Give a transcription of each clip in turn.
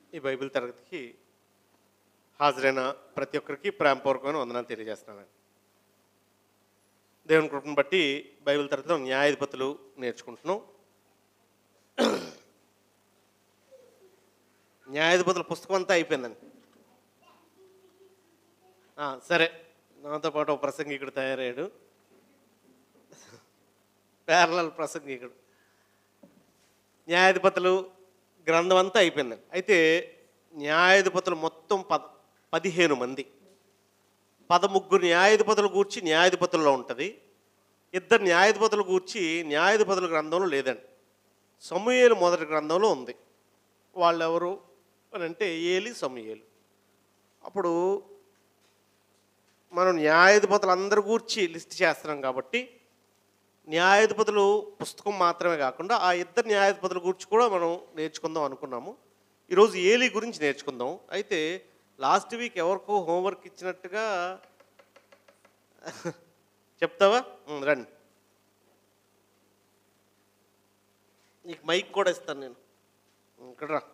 ఈ బైబిల్ తరగతికి హాజరైన ప్రతి ఒక్కరికి ప్రేమపూర్వకమైన వందనాలు తెలియజేస్తున్నాను దేవుని కృపను బట్టి బైబిల్ తరగతిలో న్యాయాధిపతులు నేర్చుకుంటున్నాం న్యాయాధిపతుల పుస్తకం అంతా అయిపోయిందండి ఆ, సరే నాతో పాటు ఒక ప్రసంగికుడు తయారయ్యాడు పేర్లల్ ప్రసంగికుడు న్యాయాధిపతులు గ్రంథం అంతా అయిపోయిందండి అయితే న్యాయాధిపతులు మొత్తం పద పదిహేను మంది పదముగ్గురు న్యాయాధిపతులు గూర్చి న్యాయాధిపతుల్లో ఉంటుంది ఇద్దరు న్యాయాధిపతులు గూర్చి న్యాయాధిపతుల గ్రంథంలో లేదండి సమూయేలు మొదటి గ్రంథంలో ఉంది వాళ్ళెవరు అని అంటే ఏలి సమూయేలు అప్పుడు మనం న్యాయాధిపతులు అందరి గూర్చి లిస్ట్ చేస్తున్నాం కాబట్టి న్యాయాధిపతులు పుస్తకం మాత్రమే కాకుండా ఆ ఇద్దరు న్యాయాధిపతుల గురించి కూడా మనం నేర్చుకుందాం అనుకున్నాము ఈరోజు ఏలి గురించి నేర్చుకుందాం అయితే లాస్ట్ వీక్ ఎవరికో హోంవర్క్ ఇచ్చినట్టుగా చెప్తావా ఉమ్, రండి నీకు మైక్ కూడా ఇస్తాను నేను ఉమ్, ఇక్కడ రా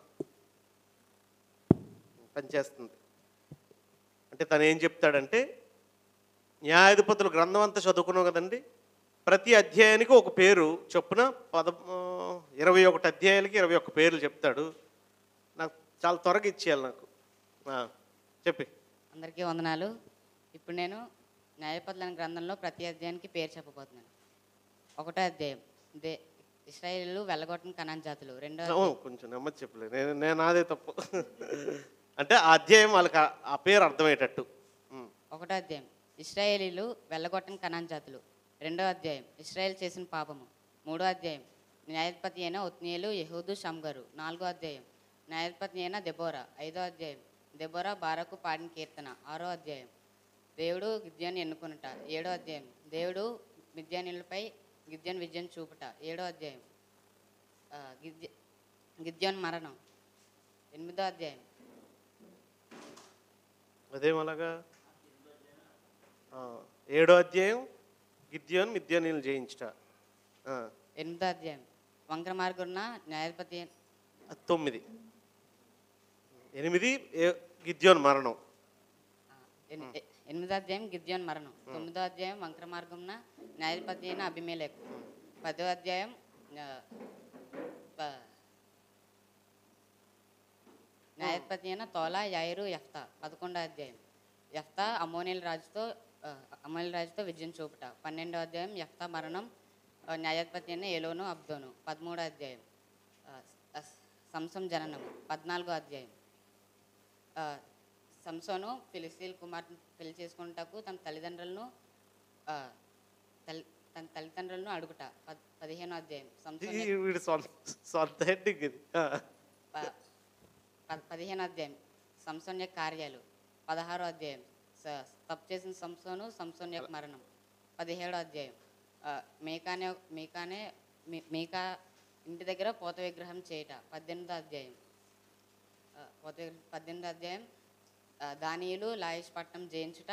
పనిచేస్తుంది అంటే తను ఏం చెప్తాడంటే న్యాయాధిపతుల గ్రంథం అంతా చదువుకున్నాం కదండి ప్రతి అధ్యాయానికి ఒక పేరు చొప్పున పద ఆ, ఇరవై ఒకటి అధ్యాయాలకి ఇరవై ఒక్క పేర్లు చెప్తాడు నాకు చాలా త్వరగా ఇచ్చేయాలి నాకు ఆ, చెప్పి అందరికీ వందనాలు ఇప్పుడు నేను న్యాయపతుల గ్రంథంలో ప్రతి అధ్యాయానికి పేరు చెప్పబోతున్నాను ఒకటో అధ్యాయం దే ఇస్రాయేలు వెళ్ళగొట్టిన కనాన్ జాతులు రెండో ఓ, కొంచెం నెమ్మది చెప్పలే నేను నేను నాదే తప్పు అంటే ఆ అధ్యాయం వాళ్ళకి ఆ- ఆ పేరు అర్థమయ్యేటట్టు ఉమ్. ఒకటో అధ్యాయం ఇస్రాయేలీలు వెళ్ళగొట్టిన కనాన్ జాతులు రెండో అధ్యాయం ఇస్రాయేల్ చేసిన పాపము మూడో అధ్యాయం న్యాయపతి అయిన ఒత్నియేలు యహూదు షంగరు నాలుగో అధ్యాయం న్యాయపతి అయిన దెబోరా ఐదో అధ్యాయం దెబోరా బారకు పాడిన కీర్తన ఆరో అధ్యాయం దేవుడు గిద్యాన్ని ఎన్నుకొనుట ఏడో అధ్యాయం దేవుడు మిద్యానులపై గిద్యాన్ విజయం చూపుట ఏడో అధ్యాయం ఆ, గిద్య గిద్యోన్ మరణం ఎనిమిదో అధ్యాయం అదేం అలాగా ఆ, ఏడో అధ్యాయం గిద్యోన్ మిద్యానీలు జయించుట ఆ, ఎనిమిదో అధ్యాయం వంకర మార్గున్న న్యాయపతి అది తొమ్మిది ఎనిమిది ఏ- గిద్యోన్ మరణం ఆ, ఎన్- ఎ- ఎనిమిదో అధ్యాయం గిద్యోన్ మరణం తొమ్మిదో అధ్యాయం వంకర మార్గంన న్యాయపతి అయిన అభిమేలేకు పదో అధ్యాయం ఆ, ప- న్యాయపతి అయిన తోలా యాయిరు యఫ్తా పదకొండో అధ్యాయం యఫ్తా అమోనియల్ రాజుతో ఆ, అమోనియల్ రాజుతో విజయం చూపుట పన్నెండో అధ్యాయం యఫ్తా మరణం ఆ, న్యాయాధిపతి అయిన ఏలోను అబ్దోను పదమూడో అధ్యాయం ఆ, స- సంసం జననం పద్నాలుగో అధ్యాయం ఆ, సంసోను ఫిలిస్తీన్ కుమార్తెను పెళ్లి చేసుకుంటకు తన తల్లిదండ్రులను ఆ, తల్లి తన తల్లిదండ్రులను అడుగుట పద్ పదిహేనో అధ్యాయం సంసోన్ ఈ- వీడి సొంత సొంత హెడ్డింగ్ ఇది ఆ. ప- ప- పదిహేను అధ్యాయం సంసోన్ యొక్క కార్యాలు పదహారో అధ్యాయం స- తప్పు చేసిన సంసోను సంసోన్ యొక్క మరణం పదిహేడో అధ్యాయం ఆ, మేకానే మేకానే మీ- మీకా ఇంటి దగ్గర పోత విగ్రహం చేయట పద్దెనిమిదో అధ్యాయం ఆ, పోత విగ్రహం- పద్దెనిమిదో అధ్యాయం ఆ, దానియులు లాయిష్ పట్టణం జయించుట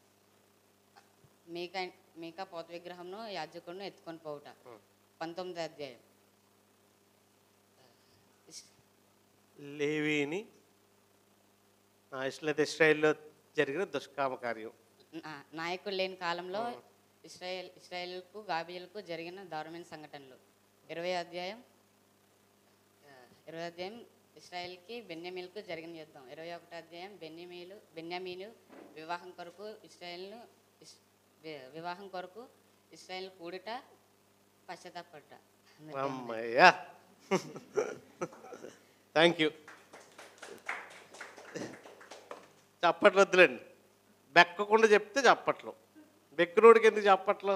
మీకా మీకా పోత విగ్రహంను యాజకుడిని ఎత్తుకొని పోవుట పంతొమ్మిదో అధ్యాయం ఇస్- లేవీని ఆ, ఇస్రాయేల్ ఇస్రాయేల్లో జరిగిన దుష్కామ కార్యం నా- నాయకులు లేని కాలంలో ఇస్రాయేల్ ఇస్రాయేల్కు గాబియలకు జరిగిన దారుణమైన సంఘటనలు ఇరవై అధ్యాయం ఆ, ఇరవై అధ్యాయం ఇస్రాయేల్కి బెన్యమీలకు జరిగిన యుద్ధం ఇరవై ఒకటో అధ్యాయం బెన్యమీలు బెన్యామీలు వివాహం కొరకు ఇస్రాయేల్ను ఇస్- వి- వివాహం కొరకు ఇస్రాయేల్ కూడిట పశ్చాత్తాపడ్డ అమ్మయ్యా థ్యాంక్ యూ చప్పట్లు వద్దులేండి బెక్కకుండా చెప్తే చప్పట్లు బెక్కనోడికి ఎందుకు చప్పట్లు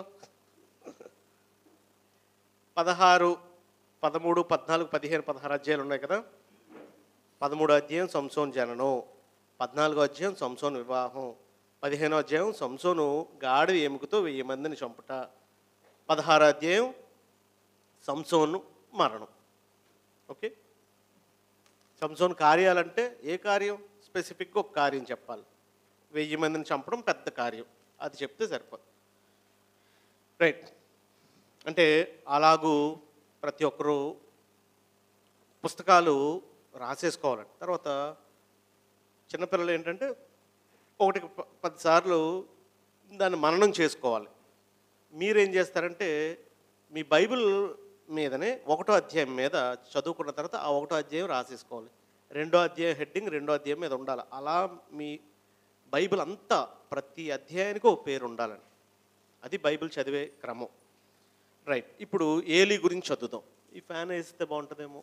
పదహారు పదమూడు పద్నాలుగు పదిహేను పదహారు అధ్యాయాలు ఉన్నాయి కదా పదమూడు అధ్యాయం సంసోన్ జననం పద్నాలుగో అధ్యాయం సంసోన్ వివాహం పదిహేనో అధ్యాయం సంసోను గాడి ఎముకతో వెయ్యి మందిని చంపుట పదహారో అధ్యాయం సంసోను మరణం ఓకే సంసోన్ కార్యాలంటే ఏ కార్యం స్పెసిఫిక్గా ఒక కార్యం చెప్పాలి వెయ్యి మందిని చంపడం పెద్ద కార్యం అది చెప్తే సరిపోదు రైట్ అంటే అలాగూ ప్రతి ఒక్కరూ పుస్తకాలు రాసేసుకోవాలండి తర్వాత చిన్నపిల్లలు ఏంటంటే ఒకటికి ప- పదిసార్లు దాన్ని మననం చేసుకోవాలి మీరేం చేస్తారంటే మీ బైబిల్ మీదనే ఒకటో అధ్యాయం మీద చదువుకున్న తర్వాత ఆ ఒకటో అధ్యాయం రాసేసుకోవాలి రెండో అధ్యాయం హెడ్డింగ్ రెండో అధ్యాయం మీద ఉండాలి అలా మీ బైబిల్ అంతా ప్రతి అధ్యాయానికి ఒక పేరు ఉండాలని అది బైబిల్ చదివే క్రమం రైట్ ఇప్పుడు ఏలి గురించి చదువుదాం ఈ ఫ్యాన్ వేస్తే బాగుంటుందేమో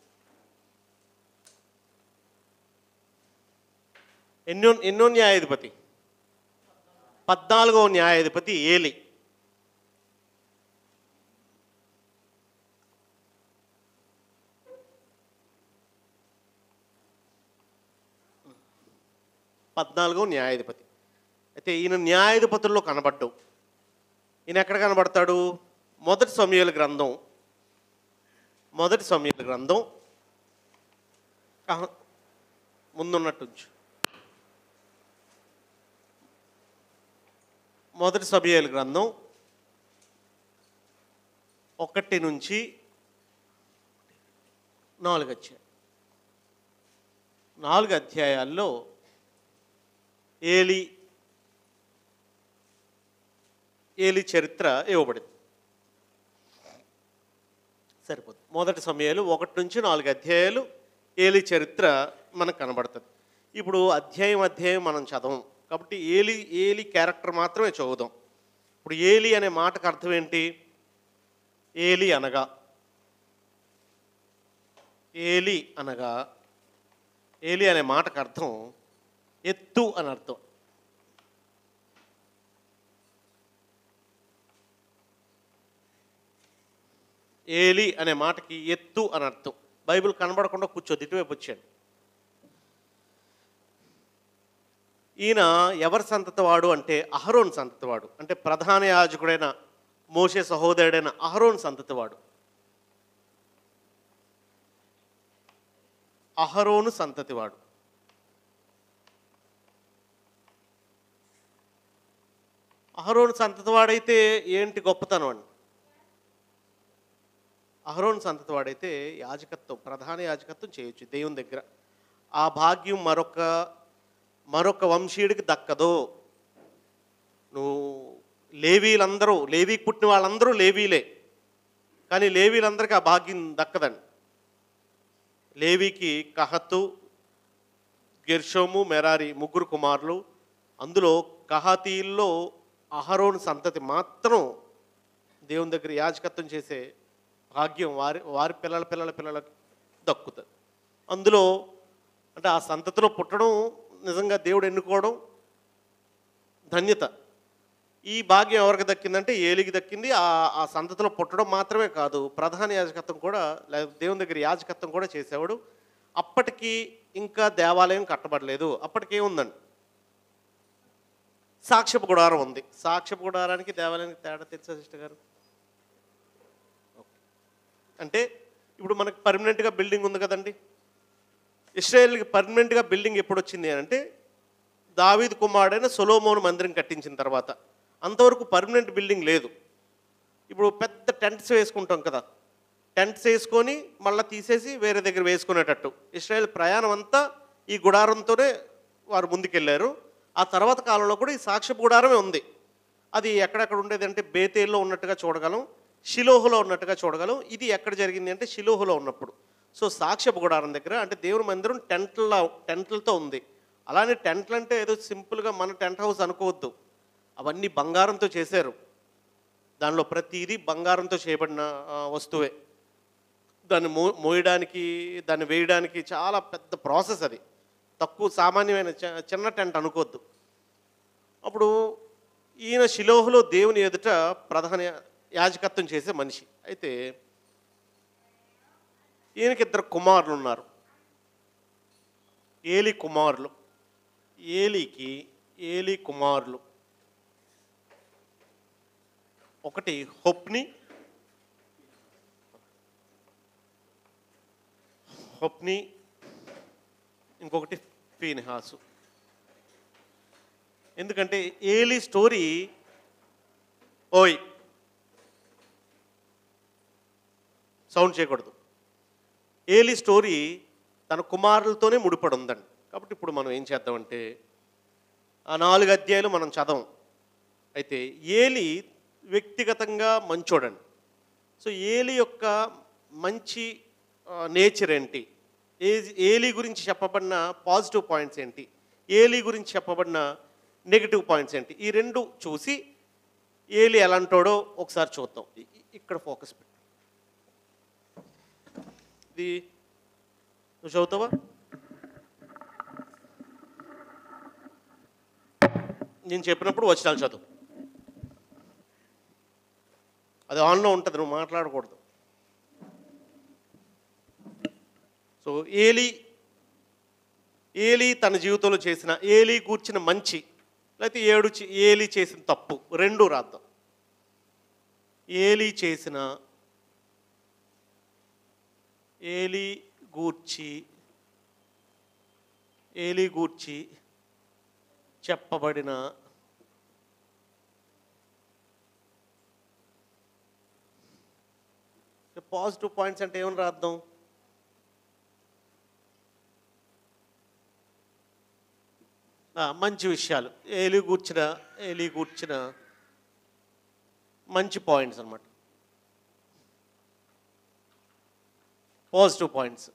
ఎన్నో ఎన్నో న్యాయాధిపతి పద్నాలుగో న్యాయాధిపతి ఏలి పద్నాలుగో న్యాయాధిపతి అయితే ఈయన న్యాయాధిపతుల్లో కనబడ్డం ఈయన ఎక్కడ కనబడతాడు మొదటి సమయాల గ్రంథం మొదటి సమయాల గ్రంథం ఆహా, ముందున్నట్టు ఉంచు మొదటి సమయాల గ్రంథం ఒకటి నుంచి నాలుగు అధ్యాయం నాలుగు అధ్యాయాల్లో ఏలి ఏలి చరిత్ర ఇవ్వబడింది సరిపోతుంది మొదటి సమయాలు ఒకటి నుంచి నాలుగు అధ్యాయాలు ఏలి చరిత్ర మనకు కనబడుతుంది ఇప్పుడు అధ్యాయం అధ్యాయం మనం చదవం కాబట్టి ఏలి ఏలి క్యారెక్టర్ మాత్రమే చదువుదాం ఇప్పుడు ఏలి అనే మాటకు అర్థం ఏంటి ఏలి అనగా ఏలి అనగా ఏలి అనే మాటకు అర్థం ఎత్తు అని అర్థం ఏలి అనే మాటకి ఎత్తు అని అర్థం బైబిల్ కనబడకుండా కూర్చోద్ది ఇటువైపు వచ్చాడు ఈయన ఎవరి సంతతివాడు అంటే అహరోన్ సంతతివాడు అంటే ప్రధాన యాజకుడైన మోషే సహోదరుడైన అహరోన్ సంతతివాడు అహరోను సంతతివాడు అహరోను సంతతివాడైతే ఏంటి గొప్పతనం అండి అహరోన్ సంతతివాడైతే యాజకత్వం ప్రధాన యాజకత్వం చేయొచ్చు దేవుని దగ్గర ఆ భాగ్యం మరొక మరొక వంశీయుడికి దక్కదు నువ్వు లేవీలందరూ లేవీకి పుట్టిన వాళ్ళందరూ లేవీలే కానీ లేవీలందరికీ ఆ భాగ్యం దక్కదండి లేవీకి కహతు గెర్షోము మెరారి ముగ్గురు కుమారులు అందులో కహాతీల్లో అహరోన్ సంతతి మాత్రం దేవుని దగ్గర యాజకత్వం చేసే భాగ్యం వారి వారి పిల్లల పిల్లల పిల్లలకు దక్కుతుంది అందులో అంటే ఆ సంతతిలో పుట్టడం నిజంగా దేవుడు ఎన్నుకోవడం ధన్యత ఈ భాగ్యం ఎవరికి దక్కిందంటే ఏలికి దక్కింది ఆ ఆ సంతతిలో పుట్టడం మాత్రమే కాదు ప్రధాన యాజకత్వం కూడా లేదా దేవుని దగ్గర యాజకత్వం కూడా చేసేవాడు అప్పటికి ఇంకా దేవాలయం కట్టబడలేదు అప్పటికి ఏముందండి సాక్ష్యపు గుడారం ఉంది సాక్ష్యపు గుడారానికి దేవాలయానికి తేడా తెలుసా సిస్టర్ గారు అంటే ఇప్పుడు మనకి పర్మనెంట్గా బిల్డింగ్ ఉంది కదండి ఇస్రాయేల్కి పర్మనెంట్గా బిల్డింగ్ ఎప్పుడు వచ్చింది అని అంటే దావీద్ కుమారుడైన సొలోమోను మందిరం కట్టించిన తర్వాత అంతవరకు పర్మనెంట్ బిల్డింగ్ లేదు ఇప్పుడు పెద్ద టెంట్స్ వేసుకుంటాం కదా టెంట్స్ వేసుకొని మళ్ళీ తీసేసి వేరే దగ్గర వేసుకునేటట్టు ఇస్రాయేల్ ప్రయాణం అంతా ఈ గుడారంతోనే వారు ముందుకెళ్ళారు ఆ తర్వాత కాలంలో కూడా ఈ సాక్ష్య గుడారమే ఉంది అది ఎక్కడెక్కడ ఉండేది అంటే బేతేల్లో ఉన్నట్టుగా చూడగలం షిలోహులో ఉన్నట్టుగా చూడగలం ఇది ఎక్కడ జరిగింది అంటే షిలోహులో ఉన్నప్పుడు సో సాక్ష్యపు గుడారం దగ్గర అంటే దేవుని మందిరం టెంట్ల టెంట్లతో ఉంది అలానే టెంట్లు అంటే ఏదో సింపుల్గా మన టెంట్ హౌస్ అనుకోవద్దు అవన్నీ బంగారంతో చేశారు దానిలో ప్రతిదీ బంగారంతో చేయబడిన ఆ, వస్తువే దాన్ని మో మోయడానికి దాన్ని వేయడానికి చాలా పెద్ద ప్రాసెస్ అది తక్కువ సామాన్యమైన చి- చిన్న టెంట్ అనుకోవద్దు అప్పుడు ఈయన శిలోహులో దేవుని ఎదుట ప్రధాన యాజకత్వం చేసే మనిషి అయితే ఈయనకి ఇద్దరు కుమారులు ఉన్నారు ఏలి కుమారులు ఏలికి ఏలి కుమారులు ఒకటి హొప్ని హొప్ని ఇంకొకటి ఫీనిహాసు ఎందుకంటే ఏలి స్టోరీ ఓయ్ సౌండ్ చేయకూడదు ఏలి స్టోరీ తన కుమారులతోనే ముడిపడి ఉందండి కాబట్టి ఇప్పుడు మనం ఏం చేద్దామంటే ఆ నాలుగు అధ్యాయాలు మనం చదవం అయితే ఏలి వ్యక్తిగతంగా మంచోడండి సో ఏలి యొక్క మంచి నేచర్ ఏంటి ఏ ఏలి గురించి చెప్పబడిన పాజిటివ్ పాయింట్స్ ఏంటి ఏలి గురించి చెప్పబడిన నెగిటివ్ పాయింట్స్ ఏంటి ఈ రెండు చూసి ఏలి ఎలాంటోడో ఒకసారి చూద్దాం ఇ- ఇ- ఇక్కడ ఫోకస్ పెట్టు ఇది నువ్వు చదువుతావా నేను చెప్పినప్పుడు వచనాలు చదువు అది ఆన్లో ఉంటుంది నువ్వు మాట్లాడకూడదు సో ఏలి ఏలి తన జీవితంలో చేసిన ఏలి కూర్చిన మంచి లేకపోతే ఏడు చే- ఏలి చేసిన తప్పు రెండు రాద్దాం ఏలి చేసిన ఏలి గూర్చి ఏలి గూర్చి చెప్పబడిన పాజిటివ్ పాయింట్స్ అంటే ఏమని రాద్దాం ఆ, మంచి విషయాలు ఏలి కూర్చిన ఏలి కూర్చిన మంచి పాయింట్స్ అన్నమాట పాజిటివ్ పాయింట్స్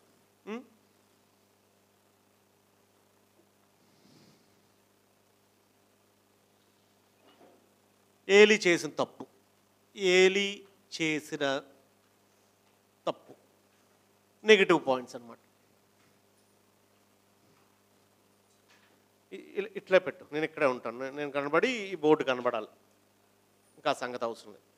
ఏలి చేసిన తప్పు ఏలి చేసిన తప్పు నెగిటివ్ పాయింట్స్ అన్నమాట ఇ- ఇ- ఇట్లా పెట్టు నేను ఇక్కడే ఉంటాను నే- నేను కనబడి ఈ బోర్డు కనబడాలి ఇంకా ఆ సంగతి అవసరం లేదు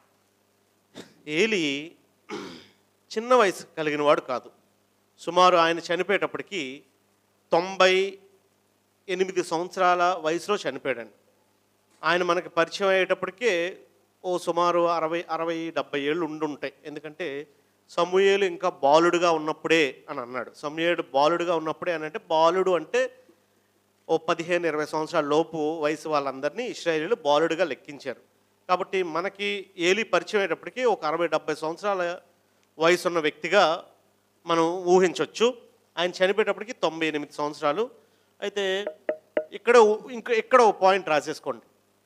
ఏలి చిన్న వయసు కలిగిన వాడు కాదు సుమారు ఆయన చనిపోయేటప్పటికి తొంభై ఎనిమిది సంవత్సరాల వయసులో చనిపోయాడండి ఆయన మనకి పరిచయం అయ్యేటప్పటికే ఓ సుమారు అరవై అరవై డెబ్బై ఏళ్ళు ఉండుంటాయి ఎందుకంటే సమూయేలు ఇంకా బాలుడుగా ఉన్నప్పుడే అని అన్నాడు సమూయేలు బాలుడుగా ఉన్నప్పుడే అని అంటే బాలుడు అంటే ఓ పదిహేను ఇరవై సంవత్సరాల లోపు వయసు వాళ్ళందరినీ ఇస్రాయేలీలు బాలుడుగా లెక్కించారు కాబట్టి మనకి ఏలి పరిచయం అయ్యేటప్పటికి ఒక అరవై డెబ్బై సంవత్సరాల వయసు ఉన్న వ్యక్తిగా మనం ఊహించవచ్చు ఆయన చనిపోయేటప్పటికి తొంభై ఎనిమిది సంవత్సరాలు అయితే ఇక్కడ ఓ- ఇంకా ఇక్కడ ఓ పాయింట్ రాసేసుకోండి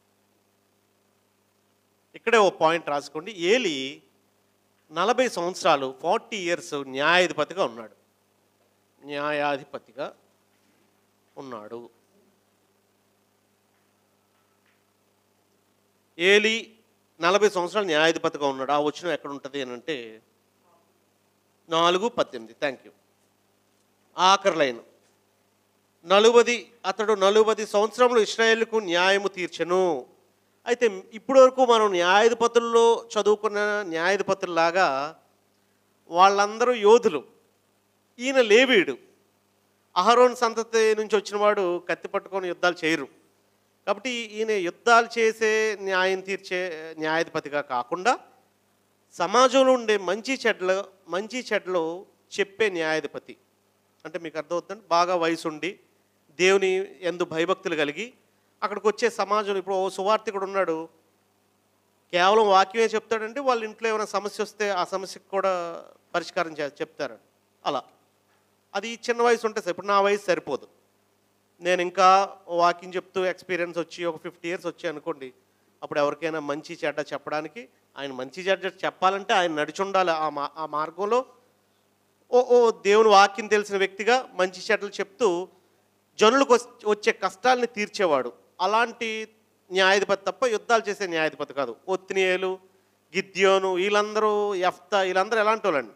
ఇక్కడే ఓ పాయింట్ రాసుకోండి ఏలి నలభై సంవత్సరాలు ఫార్టీ ఇయర్స్ న్యాయాధిపతిగా ఉన్నాడు న్యాయాధిపతిగా ఉన్నాడు ఏలి నలభై సంవత్సరాలు న్యాయాధిపతిగా ఉన్నాడు ఆ వచ్చిన ఎక్కడ ఉంటుంది అని అంటే నాలుగు పద్దెనిమిది థ్యాంక్ యూ ఆఖరి లైన్ నలుబది అతడు నలుబది సంవత్సరములు ఇస్రాయేల్కు న్యాయము తీర్చెను అయితే ఇప్పటి వరకు మనం న్యాయాధిపతుల్లో చదువుకున్న న్యాయాధిపతుల్లాగా వాళ్ళందరూ యోధులు ఈయన లేవీడు అహరోన్ సంతతి నుంచి వచ్చినవాడు కత్తి పట్టుకొని యుద్ధాలు చేయరు కాబట్టి ఈయన యుద్ధాలు చేసే న్యాయం తీర్చే న్యాయాధిపతిగా కాకుండా సమాజంలో ఉండే మంచి చెడ్ల మంచి చెడ్లు చెప్పే న్యాయాధిపతి అంటే మీకు అర్థమవుతుంది బాగా వయసు ఉండి దేవుని ఎందు భయభక్తులు కలిగి అక్కడికి వచ్చే సమాజం ఇప్పుడు ఓ సువార్థికుడు ఉన్నాడు కేవలం వాక్యమే చెప్తాడంటే వాళ్ళ ఇంట్లో ఏమైనా సమస్య వస్తే ఆ సమస్యకు కూడా పరిష్కారం చే చెప్తారు అలా అది చిన్న వయసు ఉంటే సరి- ఇప్పుడు నా వయసు సరిపోదు నేను ఇంకా వాకింగ్ చెప్తూ ఎక్స్పీరియన్స్ వచ్చి ఒక ఫిఫ్టీ ఇయర్స్ వచ్చి అనుకోండి అప్పుడు ఎవరికైనా మంచి చెడ్డ చెప్పడానికి ఆయన మంచి చెడ్డ చెప్పాలంటే ఆయన నడిచి ఉండాలి ఆ మా ఆ మార్గంలో ఓ ఓ దేవుని వాక్యం తెలిసిన వ్యక్తిగా మంచి చెడ్డలు చెప్తూ జనులకు వస్- వచ్చే కష్టాలని తీర్చేవాడు అలాంటి న్యాయాధిపతి తప్ప యుద్ధాలు చేసే న్యాయాధిపతి కాదు ఒత్తినియేలు గిద్యోను వీళ్ళందరూ ఎఫ్తా వీళ్ళందరూ ఎలాంటి వాళ్ళండి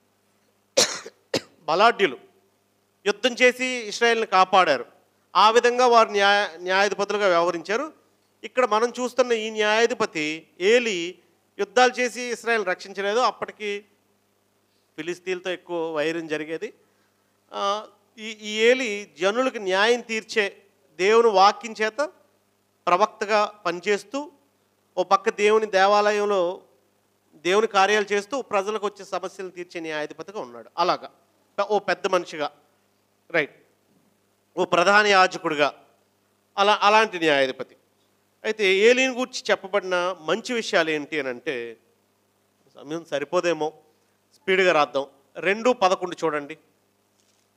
బలాఢ్యులు యుద్ధం చేసి ఇస్రాయేల్ని కాపాడారు ఆ విధంగా వారు న్యాయ న్యాయాధిపతులుగా వ్యవహరించారు ఇక్కడ మనం చూస్తున్న ఈ న్యాయాధిపతి ఏలి యుద్ధాలు చేసి ఇస్రాయేల్ రక్షించలేదు అప్పటికి ఫిలిస్తీన్తో ఎక్కువ వైరం జరిగేది ఆ, ఈ ఈ ఏలి జనులకు న్యాయం తీర్చే దేవుని వాక్యం చేత ప్రవక్తగా పనిచేస్తూ ఓ పక్క దేవుని దేవాలయంలో దేవుని కార్యాలు చేస్తూ ప్రజలకు వచ్చే సమస్యలు తీర్చే న్యాయాధిపతిగా ఉన్నాడు అలాగా పె- ఓ పెద్ద మనిషిగా రైట్ ఓ ప్రధాన యాజకుడిగా అలా అలాంటి న్యాయాధిపతి అయితే ఏలిని గురించి చెప్పబడిన మంచి విషయాలు ఏంటి అని అంటే సమయం సరిపోదేమో స్పీడ్గా రాద్దాం రెండు పదకొండు చూడండి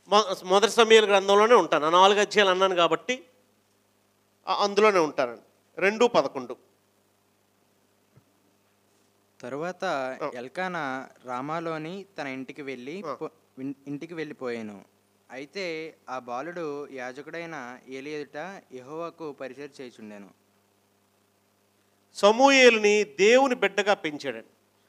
మొ- మొదటి సమయాల గ్రంథంలోనే ఉంటాను ఆ నాలుగు అధ్యాయాలు అన్నాను కాబట్టి ఆ- అందులోనే ఉంటానండి రెండు పదకొండు తరువాత ఎల్కానా రామాలోని తన ఇంటికి వెళ్ళి పో- విన్- ఇంటికి వెళ్ళిపోయాను అయితే ఆ బాలుడు యాజకుడైన ఏలి ఎదుట యెహోవాకు పరిచయం చేయుచుండెను సమూయేలుని దేవుని బిడ్డగా పెంచాడండి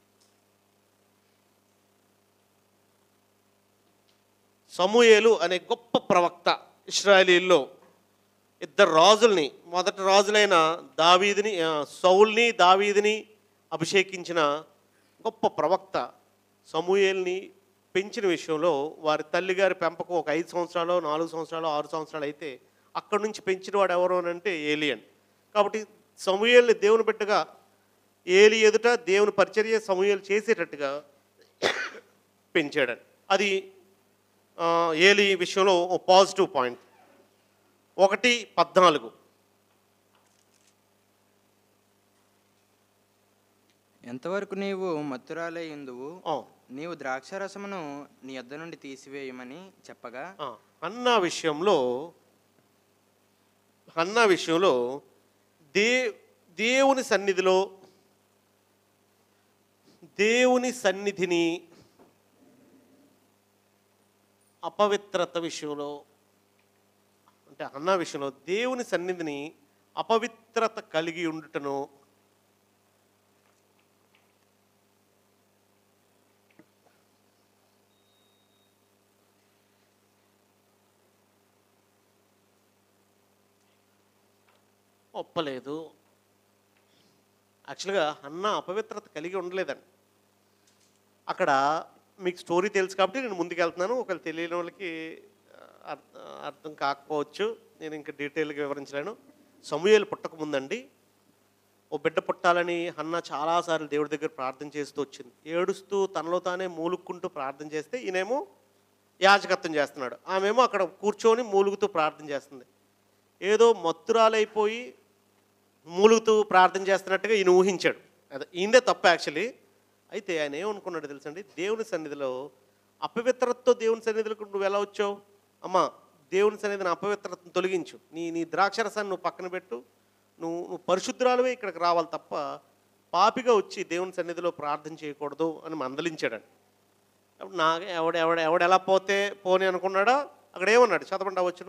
సమూయేలు అనే గొప్ప ప్రవక్త ఇస్రాయలీల్లో ఇద్దరు రాజుల్ని మొదటి రాజులైన దావీదిని ఆ, సౌల్ని దావీదిని అభిషేకించిన గొప్ప ప్రవక్త సమూయేల్ని పెంచిన విషయంలో వారి తల్లిగారి పెంపకం ఒక ఐదు సంవత్సరాలు నాలుగు సంవత్సరాలు ఆరు సంవత్సరాలు అయితే అక్కడి నుంచి పెంచిన వాడు ఎవరు అని అంటే ఏలియన్ కాబట్టి సమూయేల్ని దేవుని బిడ్డగా ఏలి ఎదుట దేవుని పరిచర్య సమూయేలు చేసేటట్టుగా పెంచాడని అది ఆ, ఏలి విషయంలో ఓ పాజిటివ్ పాయింట్ ఒకటి పద్నాలుగు ఎంతవరకు నీవు మత్తురాలై ఉందువు ఆ, నీవు ద్రాక్షారసమును నీ యొద్ద నుండి తీసివేయమని చెప్పగా ఆ, అన్నా విషయంలో అన్నా విషయంలో దే దేవుని సన్నిధిలో దేవుని సన్నిధిని అపవిత్రత విషయంలో అంటే అన్న విషయంలో దేవుని సన్నిధిని అపవిత్రత కలిగి ఉండుటను ఒప్పలేదు యాక్చువల్గా అన్న అపవిత్రత కలిగి ఉండలేదండి అక్కడ మీకు స్టోరీ తెలుసు కాబట్టి నేను ముందుకు వెళ్తున్నాను ఒకవేళ తెలియని వాళ్ళకి ఆ, అర్థ- అర్థం కాకపోవచ్చు నేను ఇంకా డీటెయిల్గా వివరించలేను సమూహలు పుట్టక ముందండి ఓ బిడ్డ పుట్టాలని అన్న చాలాసార్లు దేవుడి దగ్గర ప్రార్థన చేస్తూ వచ్చింది ఏడుస్తూ తనలో తానే మూలుక్కుంటూ ప్రార్థన చేస్తే ఈయనేమో యాజకత్వం చేస్తున్నాడు ఆమెమో అక్కడ కూర్చొని మూలుగుతూ ప్రార్థన చేస్తుంది ఏదో మత్తురాలైపోయి మూలుగుతూ ప్రార్థన చేస్తున్నట్టుగా ఈయన ఊహించాడు అదే ఈయనదే తప్పు యాక్చువల్లీ అయితే ఆయన ఏమనుకున్నాడు తెలుసండి దేవుని సన్నిధిలో అపవిత్రతతో దేవుని సన్నిధిలో నువ్వు ఎలా వచ్చావు అమ్మా దేవుని సన్నిధిని అపవిత్రతను తొలగించు నీ నీ ద్రాక్షరసాన్ని నువ్వు పక్కన పెట్టు నువ్వు నువ్వు పరిశుద్ధురాలువే ఇక్కడికి రావాలి తప్ప పాపిగా వచ్చి దేవుని సన్నిధిలో ప్రార్థన చేయకూడదు అని మందలించాడండి అప్పుడు నా ఎవడ ఎవడ ఎవడ ఎలా పోతే పోని అనుకున్నాడో అక్కడ ఏమన్నాడు చదవండి వచ్చును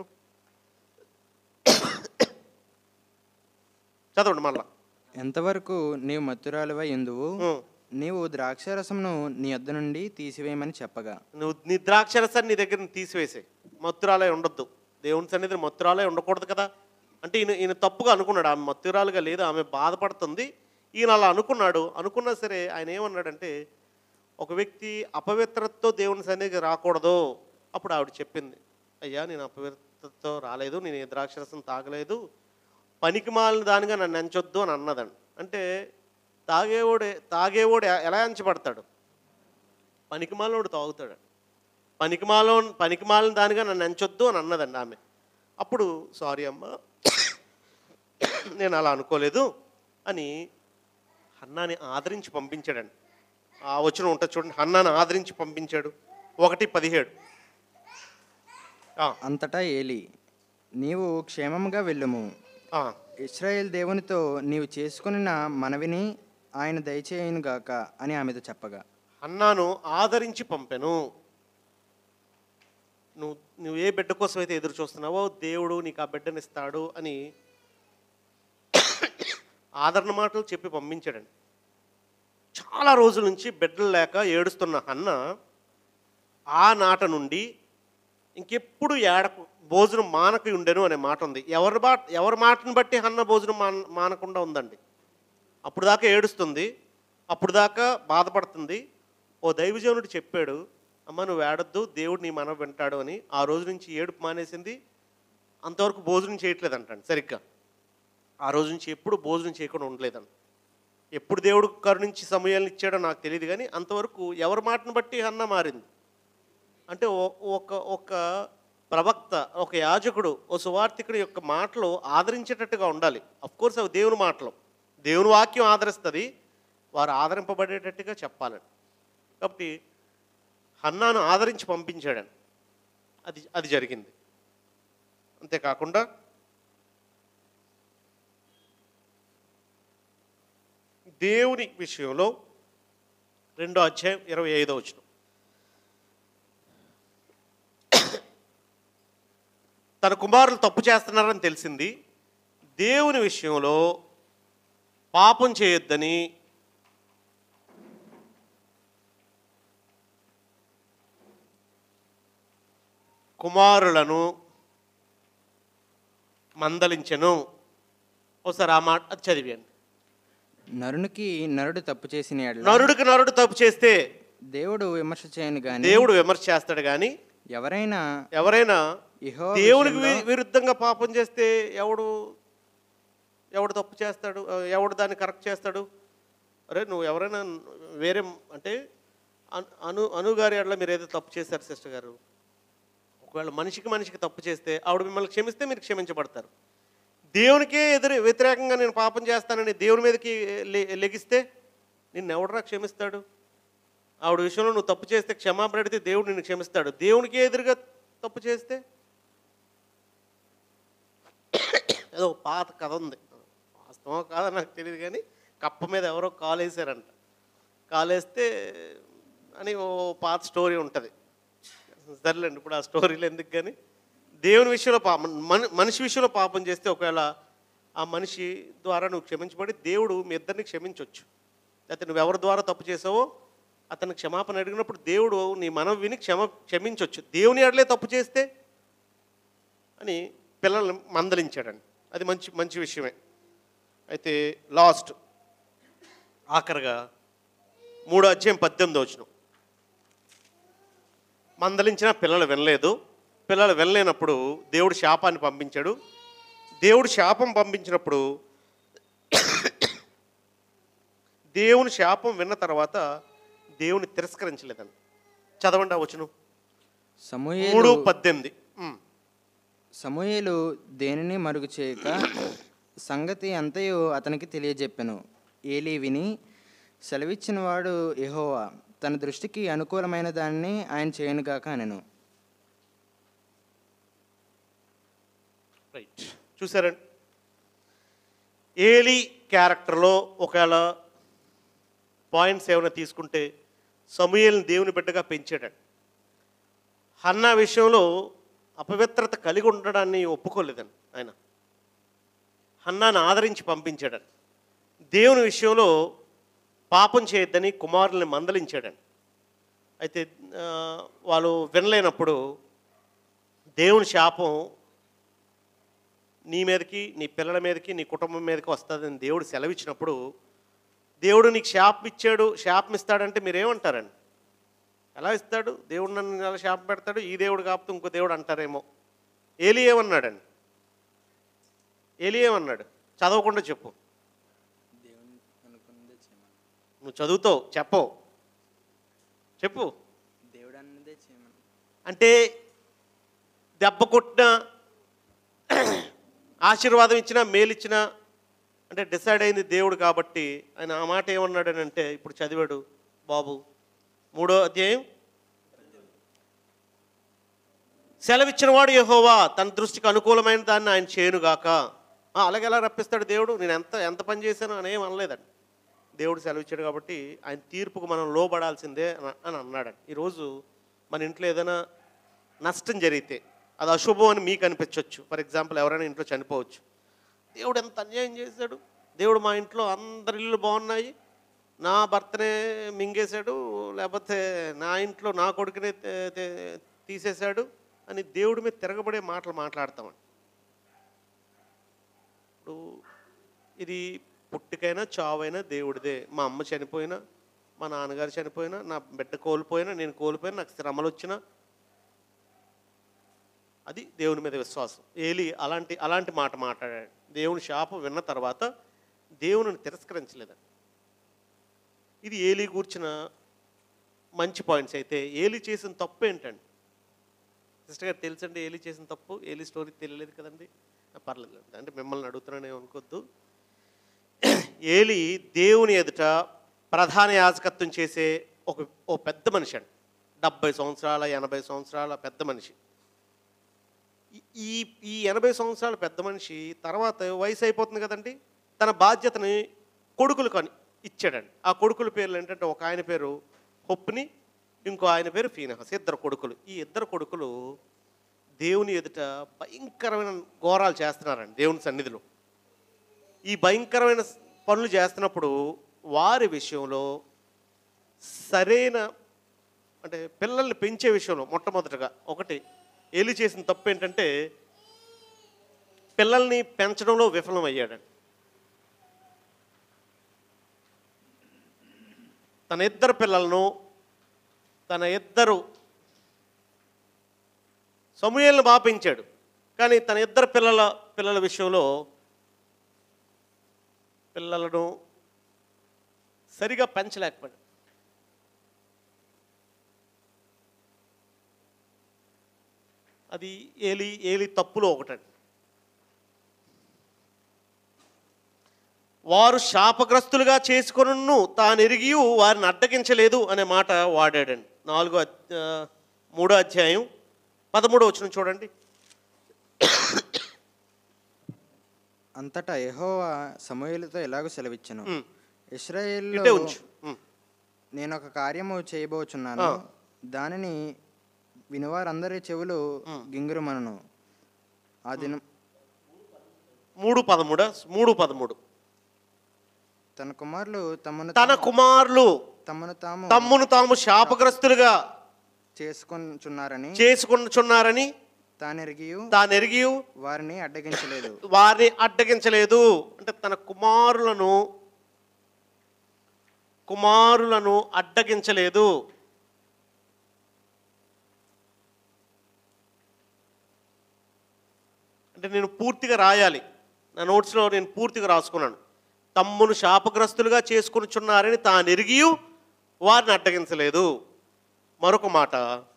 చదవండి మళ్ళా ఎంతవరకు నీవు మత్తురాలువై ఎందువు ఉం. నీవు ద్రాక్షారసమును నీ యొద్ద నుండి తీసివేయమని చెప్పగా నువ్వు నీ ద్రాక్షరసాన్ని నీ దగ్గర నుంచి తీసివేసే మత్తురాలే ఉండొద్దు దేవుని సన్నిధిని మత్తురాలే ఉండకూడదు కదా అంటే ఈయన ఈయన తప్పుగా అనుకున్నాడు ఆమె మత్తురాలుగా లేదు ఆమె బాధపడుతుంది ఈయన అలా అనుకున్నాడు అనుకున్నా సరే ఆయన ఏమన్నాడంటే ఒక వ్యక్తి అపవిత్రతతో దేవుని సన్నిధికి రాకూడదు అప్పుడు ఆవిడ చెప్పింది అయ్యా నేను అపవిత్రతతో రాలేదు నేను ఏ ద్రాక్షరసం తాగలేదు పనికి మాలిన దానిగా నన్ను ఎంచొద్దు అని అన్నదండి అంటే తాగేవాడు తాగేవాడు ఎ- ఎలా ఎంచబడతాడు పనికిమాలోడు తాగుతాడు పనికిమాలో పనికిమాలిన దానిగా నన్ను ఎంచొద్దు అని అన్నదండి ఆమె అప్పుడు సారీ అమ్మ నేను అలా అనుకోలేదు అని హన్నాని ఆదరించి పంపించాడండి ఆ వచ్చిన ఉంటుంది చూడండి హన్నాని ఆదరించి పంపించాడు ఒకటి పదిహేడు ఆ, అంతటా ఏలి నీవు క్షేమముగా వెళ్ళుము ఆ, ఇస్రాయేల్ దేవునితో నీవు చేసుకున్న మనవిని ఆయన దయచేయునుగాక అని ఆమెతో చెప్పగా హన్నాను ఆదరించి పంపెను నువ్వు నువ్వు ఏ బిడ్డ కోసం అయితే ఎదురు చూస్తున్నావో దేవుడు నీకు ఆ బిడ్డనిస్తాడు అని ఆదరణ మాటలు చెప్పి పంపించాడండి చాలా రోజుల నుంచి బిడ్డలు లేక ఏడుస్తున్న హన్న ఆ నాట నుండి ఇంకెప్పుడు ఏడకు భోజనం మానక ఉండెను అనే మాట ఉంది ఎవరి బా ఎవరి మాటను బట్టి హన్న భోజనం మాన మానకుండా ఉందండి అప్పుడు దాకా ఏడుస్తుంది అప్పుడు దాకా బాధపడుతుంది ఓ దైవజనుడు చెప్పాడు అమ్మ నువ్వు ఏడొద్దు దేవుడు నీ మనం వింటాడు అని ఆ రోజు నుంచి ఏడుపు మానేసింది అంతవరకు భోజనం చేయట్లేదు అంటాడు సరిగ్గా ఆ రోజు నుంచి ఎప్పుడు భోజనం చేయకుండా ఉండలేదండి ఎప్పుడు దేవుడు కరుణించి సమయాలను ఇచ్చాడో నాకు తెలియదు కానీ అంతవరకు ఎవరి మాటను బట్టి అన్న మారింది అంటే ఓ- ఒక ఒక ప్రవక్త ఒక యాజకుడు ఓ సువార్థికుడి యొక్క మాటలు ఆదరించేటట్టుగా ఉండాలి కోర్స్ అవి దేవుని మాటలు దేవుని వాక్యం ఆదరిస్తుంది వారు ఆదరింపబడేటట్టుగా చెప్పాలని కాబట్టి హన్నాను ఆదరించి పంపించాడని అది అది జరిగింది అంతేకాకుండా దేవుని విషయంలో రెండో అధ్యాయం ఇరవై ఐదో వచ్చిన తన కుమారులు తప్పు చేస్తున్నారని తెలిసింది దేవుని విషయంలో పాపం చేయొద్దని కుమారులను మందలించెను ఒకసారి ఆ మాట అది చదివాను నరునికి నరుడు తప్పు చేసిన యెడల నరుడికి నరుడు తప్పు చేస్తే దేవుడు విమర్శ చేయను గాని దేవుడు విమర్శ చేస్తాడు కానీ ఎవరైనా ఎవరైనా యెహోవా దేవునికి విషయంలో- వి- విరుద్ధంగా పాపం చేస్తే ఎవడు ఎవడు తప్పు చేస్తాడు ఆ, ఎవడు దాన్ని కరెక్ట్ చేస్తాడు అరే నువ్వు ఎవరైనా వేరే అంటే అను- అను అనుగారి అట్లా మీరు ఏదో తప్పు చేశారు సిస్టర్ గారు ఒకవేళ మనిషికి మనిషికి తప్పు చేస్తే ఆవిడ మిమ్మల్ని క్షమిస్తే మీరు క్షమించబడతారు దేవునికే ఎదురు వ్యతిరేకంగా నేను పాపం చేస్తానని దేవుని మీదకి లె- లెగిస్తే నిన్ను ఎవడరా క్షమిస్తాడు ఆవిడ విషయంలో నువ్వు తప్పు చేస్తే క్షమాపణ అడిగితే దేవుడు నిన్ను క్షమిస్తాడు దేవునికే ఎదురుగా తప్పు చేస్తే ఏదో పాత కథ ఉంది వాస్తవం కాదో నాకు తెలియదు కానీ కప్ప మీద ఎవరో కాలు వేసారంట కాలు వేస్తే అని ఓ పాత స్టోరీ ఉంటుంది సర్లేండి ఇప్పుడు ఆ స్టోరీలు ఎందుకు కానీ దేవుని విషయంలో పాపం మన మనిషి విషయంలో పాపం చేస్తే ఒకవేళ ఆ మనిషి ద్వారా నువ్వు క్షమించబడి దేవుడు మీ ఇద్దరిని క్షమించవచ్చు లేకపోతే నువ్వు ఎవరి ద్వారా తప్పు చేసావో అతను క్షమాపణ అడిగినప్పుడు దేవుడు నీ మనం విని క్షమ క్షమించవచ్చు దేవుని అడలే తప్పు చేస్తే అని పిల్లల్ని మందలించాడండి అది మంచి మంచి విషయమే అయితే లాస్ట్ ఆఖరిగా మూడో అధ్యాయం పద్దెనిమిది వచ్చిన మందలించిన పిల్లలు వినలేదు పిల్లలు వినలేనప్పుడు దేవుడు శాపాన్ని పంపించాడు దేవుడు శాపం పంపించినప్పుడు దేవుని శాపం విన్న తర్వాత దేవుని తిరస్కరించలేదండి చదవండి ఆ వచనం మూడు సమూయేలు పద్దెనిమిది ఉమ్. సమూయేలు దేనిని మరుగు చేయక సంగతి అంతయు అతనికి తెలియజెప్పెను ఏలీ విని సెలవిచ్చిన వాడు యెహోవా తన దృష్టికి అనుకూలమైన దాన్ని ఆయన చేయనుగాక అనెను రైట్ చూసారండి ఏలి క్యారెక్టర్లో ఒకవేళ పాయింట్స్ ఏమైనా తీసుకుంటే సమూయేల్ని దేవుని బిడ్డగా పెంచాడండి హన్నా విషయంలో అపవిత్రత కలిగి ఉండడాన్ని ఒప్పుకోలేదండి ఆయన హన్నాను ఆదరించి పంపించాడండి దేవుని విషయంలో పాపం చేయొద్దని కుమారుల్ని మందలించాడండి అయితే ఆ, వాళ్ళు వినలేనప్పుడు దేవుని శాపం నీ మీదకి నీ పిల్లల మీదకి నీ కుటుంబం మీదకి వస్తుందని దేవుడు సెలవిచ్చినప్పుడు దేవుడు నీకు శాపం ఇచ్చాడు శాపం ఇస్తాడంటే మీరేమంటారండి ఎలా ఇస్తాడు దేవుడు నన్ను ఎలా శాపం పెడతాడు ఈ దేవుడు కాకపోతే ఇంకో దేవుడు అంటారేమో ఏలి ఏమన్నాడండి ఏలి ఏమన్నాడు చదవకుండా చెప్పు నువ్వు చదువుతావు చెప్పవు చెప్పు దేవుడు అన్నదే చేయమని అంటే దెబ్బ కొట్టినా ఆశీర్వాదం ఇచ్చినా మేలిచ్చినా అంటే డిసైడ్ అయింది దేవుడు కాబట్టి ఆయన ఆ మాట ఏమన్నాడు అంటే ఇప్పుడు చదివాడు బాబు మూడో అధ్యాయం సెలవిచ్చిన వాడు యెహోవా తన దృష్టికి అనుకూలమైన దాన్ని ఆయన చేయనుగాక ఆ, అలాగే ఎలా రప్పిస్తాడు దేవుడు నేను ఎంత ఎంత పని చేశానో అని ఏం అనలేదండి దేవుడు సెలవిచ్చాడు కాబట్టి ఆయన తీర్పుకు మనం లోబడాల్సిందే అని- అని అన్నాడండి ఈరోజు మన ఇంట్లో ఏదైనా నష్టం జరిగితే అది అశుభం అని మీకు అనిపించవచ్చు ఫర్ ఎగ్జాంపుల్ ఎవరైనా ఇంట్లో చనిపోవచ్చు దేవుడు ఎంత అన్యాయం చేశాడు దేవుడు మా ఇంట్లో అందరి ఇల్లు బాగున్నాయి నా భర్తనే మింగేశాడు లేకపోతే నా ఇంట్లో నా కొడుకునే తే- తే- తీసేశాడు అని దేవుడి మీద తిరగబడే మాటలు మాట్లాడతామండి ఇప్పుడు ఇది పుట్టికైనా చావైనా దేవుడిదే మా అమ్మ చనిపోయినా మా నాన్నగారు చనిపోయినా నా బిడ్డ కోల్పోయినా నేను కోల్పోయినా నాకు శ్రమలు వచ్చినా అది దేవుని మీద విశ్వాసం ఏలి అలాంటి అలాంటి మాట మాట్లాడాడు దేవుని శాపం విన్న తర్వాత దేవుని తిరస్కరించలేదండి ఇది ఏలి కూర్చిన మంచి పాయింట్స్ అయితే ఏలి చేసిన తప్పు ఏంటండి సిస్టర్ గారు తెలుసండి ఏలి చేసిన తప్పు ఏలి స్టోరీ తెలియలేదు కదండి ఆ, పర్లేదు అంటే మిమ్మల్ని అడుగుతున్నానే అనుకోద్దు ఏలి దేవుని ఎదుట ప్రధాన యాజకత్వం చేసే ఒక ఓ పెద్ద మనిషి అండి డెబ్బై సంవత్సరాల ఎనభై సంవత్సరాల పెద్ద మనిషి ఈ- ఈ ఈ ఎనభై సంవత్సరాల పెద్ద మనిషి తర్వాత వయసు అయిపోతుంది కదండి తన బాధ్యతని కొడుకులు కొని ఇచ్చాడండి ఆ కొడుకుల పేర్లు ఏంటంటే ఒక ఆయన పేరు హొప్ని ఇంకో ఆయన పేరు ఫీనహస్ ఇద్దరు కొడుకులు ఈ ఇద్దరు కొడుకులు దేవుని ఎదుట భయంకరమైన ఘోరాలు చేస్తున్నారండి దేవుని సన్నిధిలో ఈ భయంకరమైన పనులు చేస్తున్నప్పుడు వారి విషయంలో సరైన అంటే పిల్లల్ని పెంచే విషయంలో మొట్టమొదటగా ఒకటి ఏలి చేసిన తప్పు ఏంటంటే పిల్లల్ని పెంచడంలో విఫలమయ్యాడండి తన ఇద్దరు పిల్లలను తన ఇద్దరు సమూహలను బాగా పెంచాడు కానీ తన ఇద్దరు పిల్లల పిల్లల విషయంలో పిల్లలను సరిగా పెంచలేకపోయాడు అది ఏలి ఏలి తప్పులో ఒకటండి వారు శాపగ్రస్తులుగా చేసుకొనును తాను ఎరిగి వారిని అడ్డగించలేదు అనే మాట వాడాడండి నాలుగో అద్- ఆ, మూడో అధ్యాయం పదమూడో వచ్చిన చూడండి అంతటా యెహోవా సమూయేలుతో ఎలాగో సెలవిచ్చెను ఉమ్. ఇస్రాయేల్లో ఇటే ఉంచు ఉమ్. నేను ఒక కార్యము చేయబోచున్నాను ఆ. దానిని వినివారందరి చెవులు గింగురుమనను ఆ దినం మూడు పదమూడు మూడు పదమూడు తన కుమారులు తమను తన కుమారులు తమను తాము తమ్మును తాము శాపగ్రస్తులుగా చేసుకొనుచున్నారని చేసుకుంటున్నారని తానెరిగి తాను ఎరిగి వారిని అడ్డగించలేదు వారిని అడ్డగించలేదు అంటే తన కుమారులను కుమారులను అడ్డగించలేదు అంటే నేను పూర్తిగా రాయాలి నా నోట్స్లో నేను పూర్తిగా రాసుకున్నాను తమ్మును శాపగ్రస్తులుగా చేసుకునిచున్నారని తాను ఎరిగి వారిని అడ్డగించలేదు మరొక మాట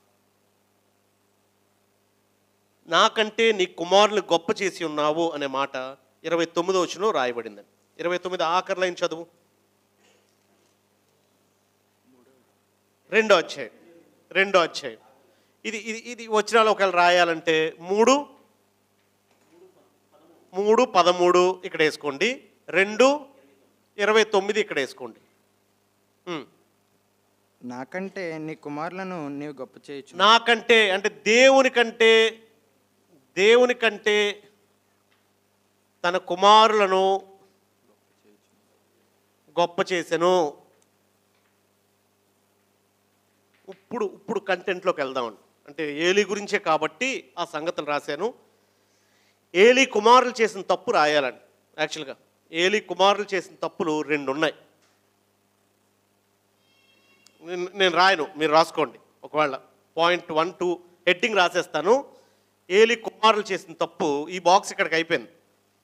నాకంటే నీ కుమారుని గొప్ప చేసి ఉన్నావు అనే మాట ఇరవై తొమ్మిదో వచ్చిన రాయబడిందండి ఇరవై తొమ్మిది ఆఖరి లైన్ చదువు రెండో అధ్యాయం రెండో అధ్యాయం ఇది ఇది ఇది వచ్చినాలు ఒకవేళ రాయాలంటే మూడు మూడు పదమూడు ఇక్కడ వేసుకోండి రెండు ఇరవై తొమ్మిది ఇక్కడ వేసుకోండి ఉమ్. నాకంటే నీ కుమారులను నీవు గొప్ప చేయొచ్చు నాకంటే అంటే దేవుని కంటే దేవుని కంటే తన కుమారులను గొప్ప చేసెను ఇప్పుడు ఇప్పుడు కంటెంట్లోకి వెళ్దామండి అంటే ఏలి గురించే కాబట్టి ఆ సంగతులు రాశాను ఏలి కుమారులు చేసిన తప్పు రాయాలండి యాక్చువల్గా ఏలి కుమారులు చేసిన తప్పులు రెండు ఉన్నాయి నేను- నేను రాయను మీరు రాసుకోండి ఒకవేళ పాయింట్ వన్ టూ హెడ్డింగ్ రాసేస్తాను ఏలి కుమారులు చేసిన తప్పు ఈ బాక్స్ ఇక్కడికి అయిపోయింది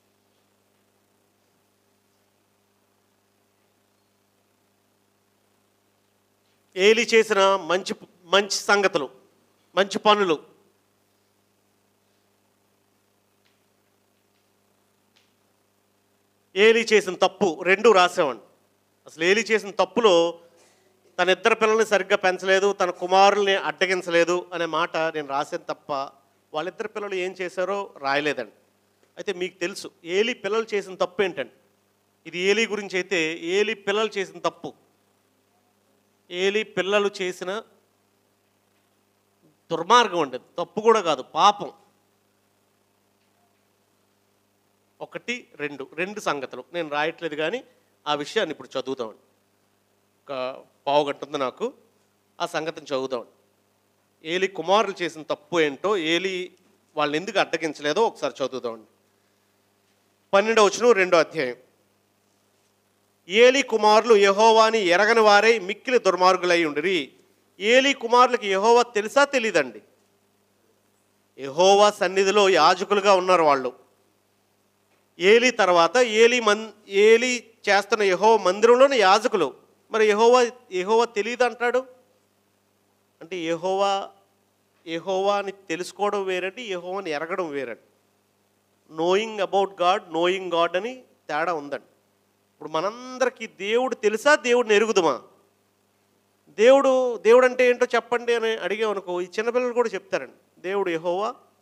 ఏలి చేసిన మంచి మంచి సంగతులు మంచి పనులు ఏలి చేసిన తప్పు రెండు రాసామండి అసలు ఏలి చేసిన తప్పులో తన ఇద్దరు పిల్లల్ని సరిగ్గా పెంచలేదు తన కుమారుల్ని అడ్డగించలేదు అనే మాట నేను రాసాను తప్ప వాళ్ళిద్దరు పిల్లలు ఏం చేశారో రాయలేదండి అయితే మీకు తెలుసు ఏలి పిల్లలు చేసిన తప్పు ఏంటండి ఇది ఏలి గురించి అయితే ఏలి పిల్లలు చేసిన తప్పు ఏలి పిల్లలు చేసిన దుర్మార్గం అండి తప్పు కూడా కాదు పాపం ఒకటి రెండు రెండు సంగతులు నేను రాయట్లేదు కానీ ఆ విషయాన్ని ఇప్పుడు చదువుతామండి ఒక పావు గంట ఉంది నాకు ఆ సంగతిని చదువుదామండి ఏలి కుమారులు చేసిన తప్పు ఏంటో ఏలి వాళ్ళని ఎందుకు అడ్డగించలేదో ఒకసారి చదువుదామండి పన్నెండవ వచనం రెండో అధ్యాయం ఏలి కుమారులు యహోవాని ఎరగని వారే మిక్కిలి దుర్మార్గులై ఉండిరి ఏలి కుమారులకి యహోవా తెలుసా తెలీదండి యహోవా సన్నిధిలో యాజకులుగా ఉన్నారు వాళ్ళు ఏలి తర్వాత ఏలి మన్ ఏలి చేస్తున్న యహో మందిరంలోని యాజకులు మరి యహోవా యహోవా తెలియదు అంటాడు అంటే యహోవా యహోవాని తెలుసుకోవడం వేరండి యహోవాని ఎరగడం వేరండి knowing about God knowing God అని తేడా ఉందండి ఇప్పుడు మనందరికీ దేవుడు తెలుసా దేవుడిని ఎరుగుదమా దేవుడు దేవుడు అంటే ఏంటో చెప్పండి అని అడిగామనుకో ఈ చిన్నపిల్లలు కూడా చెప్తారండి దేవుడు యహోవా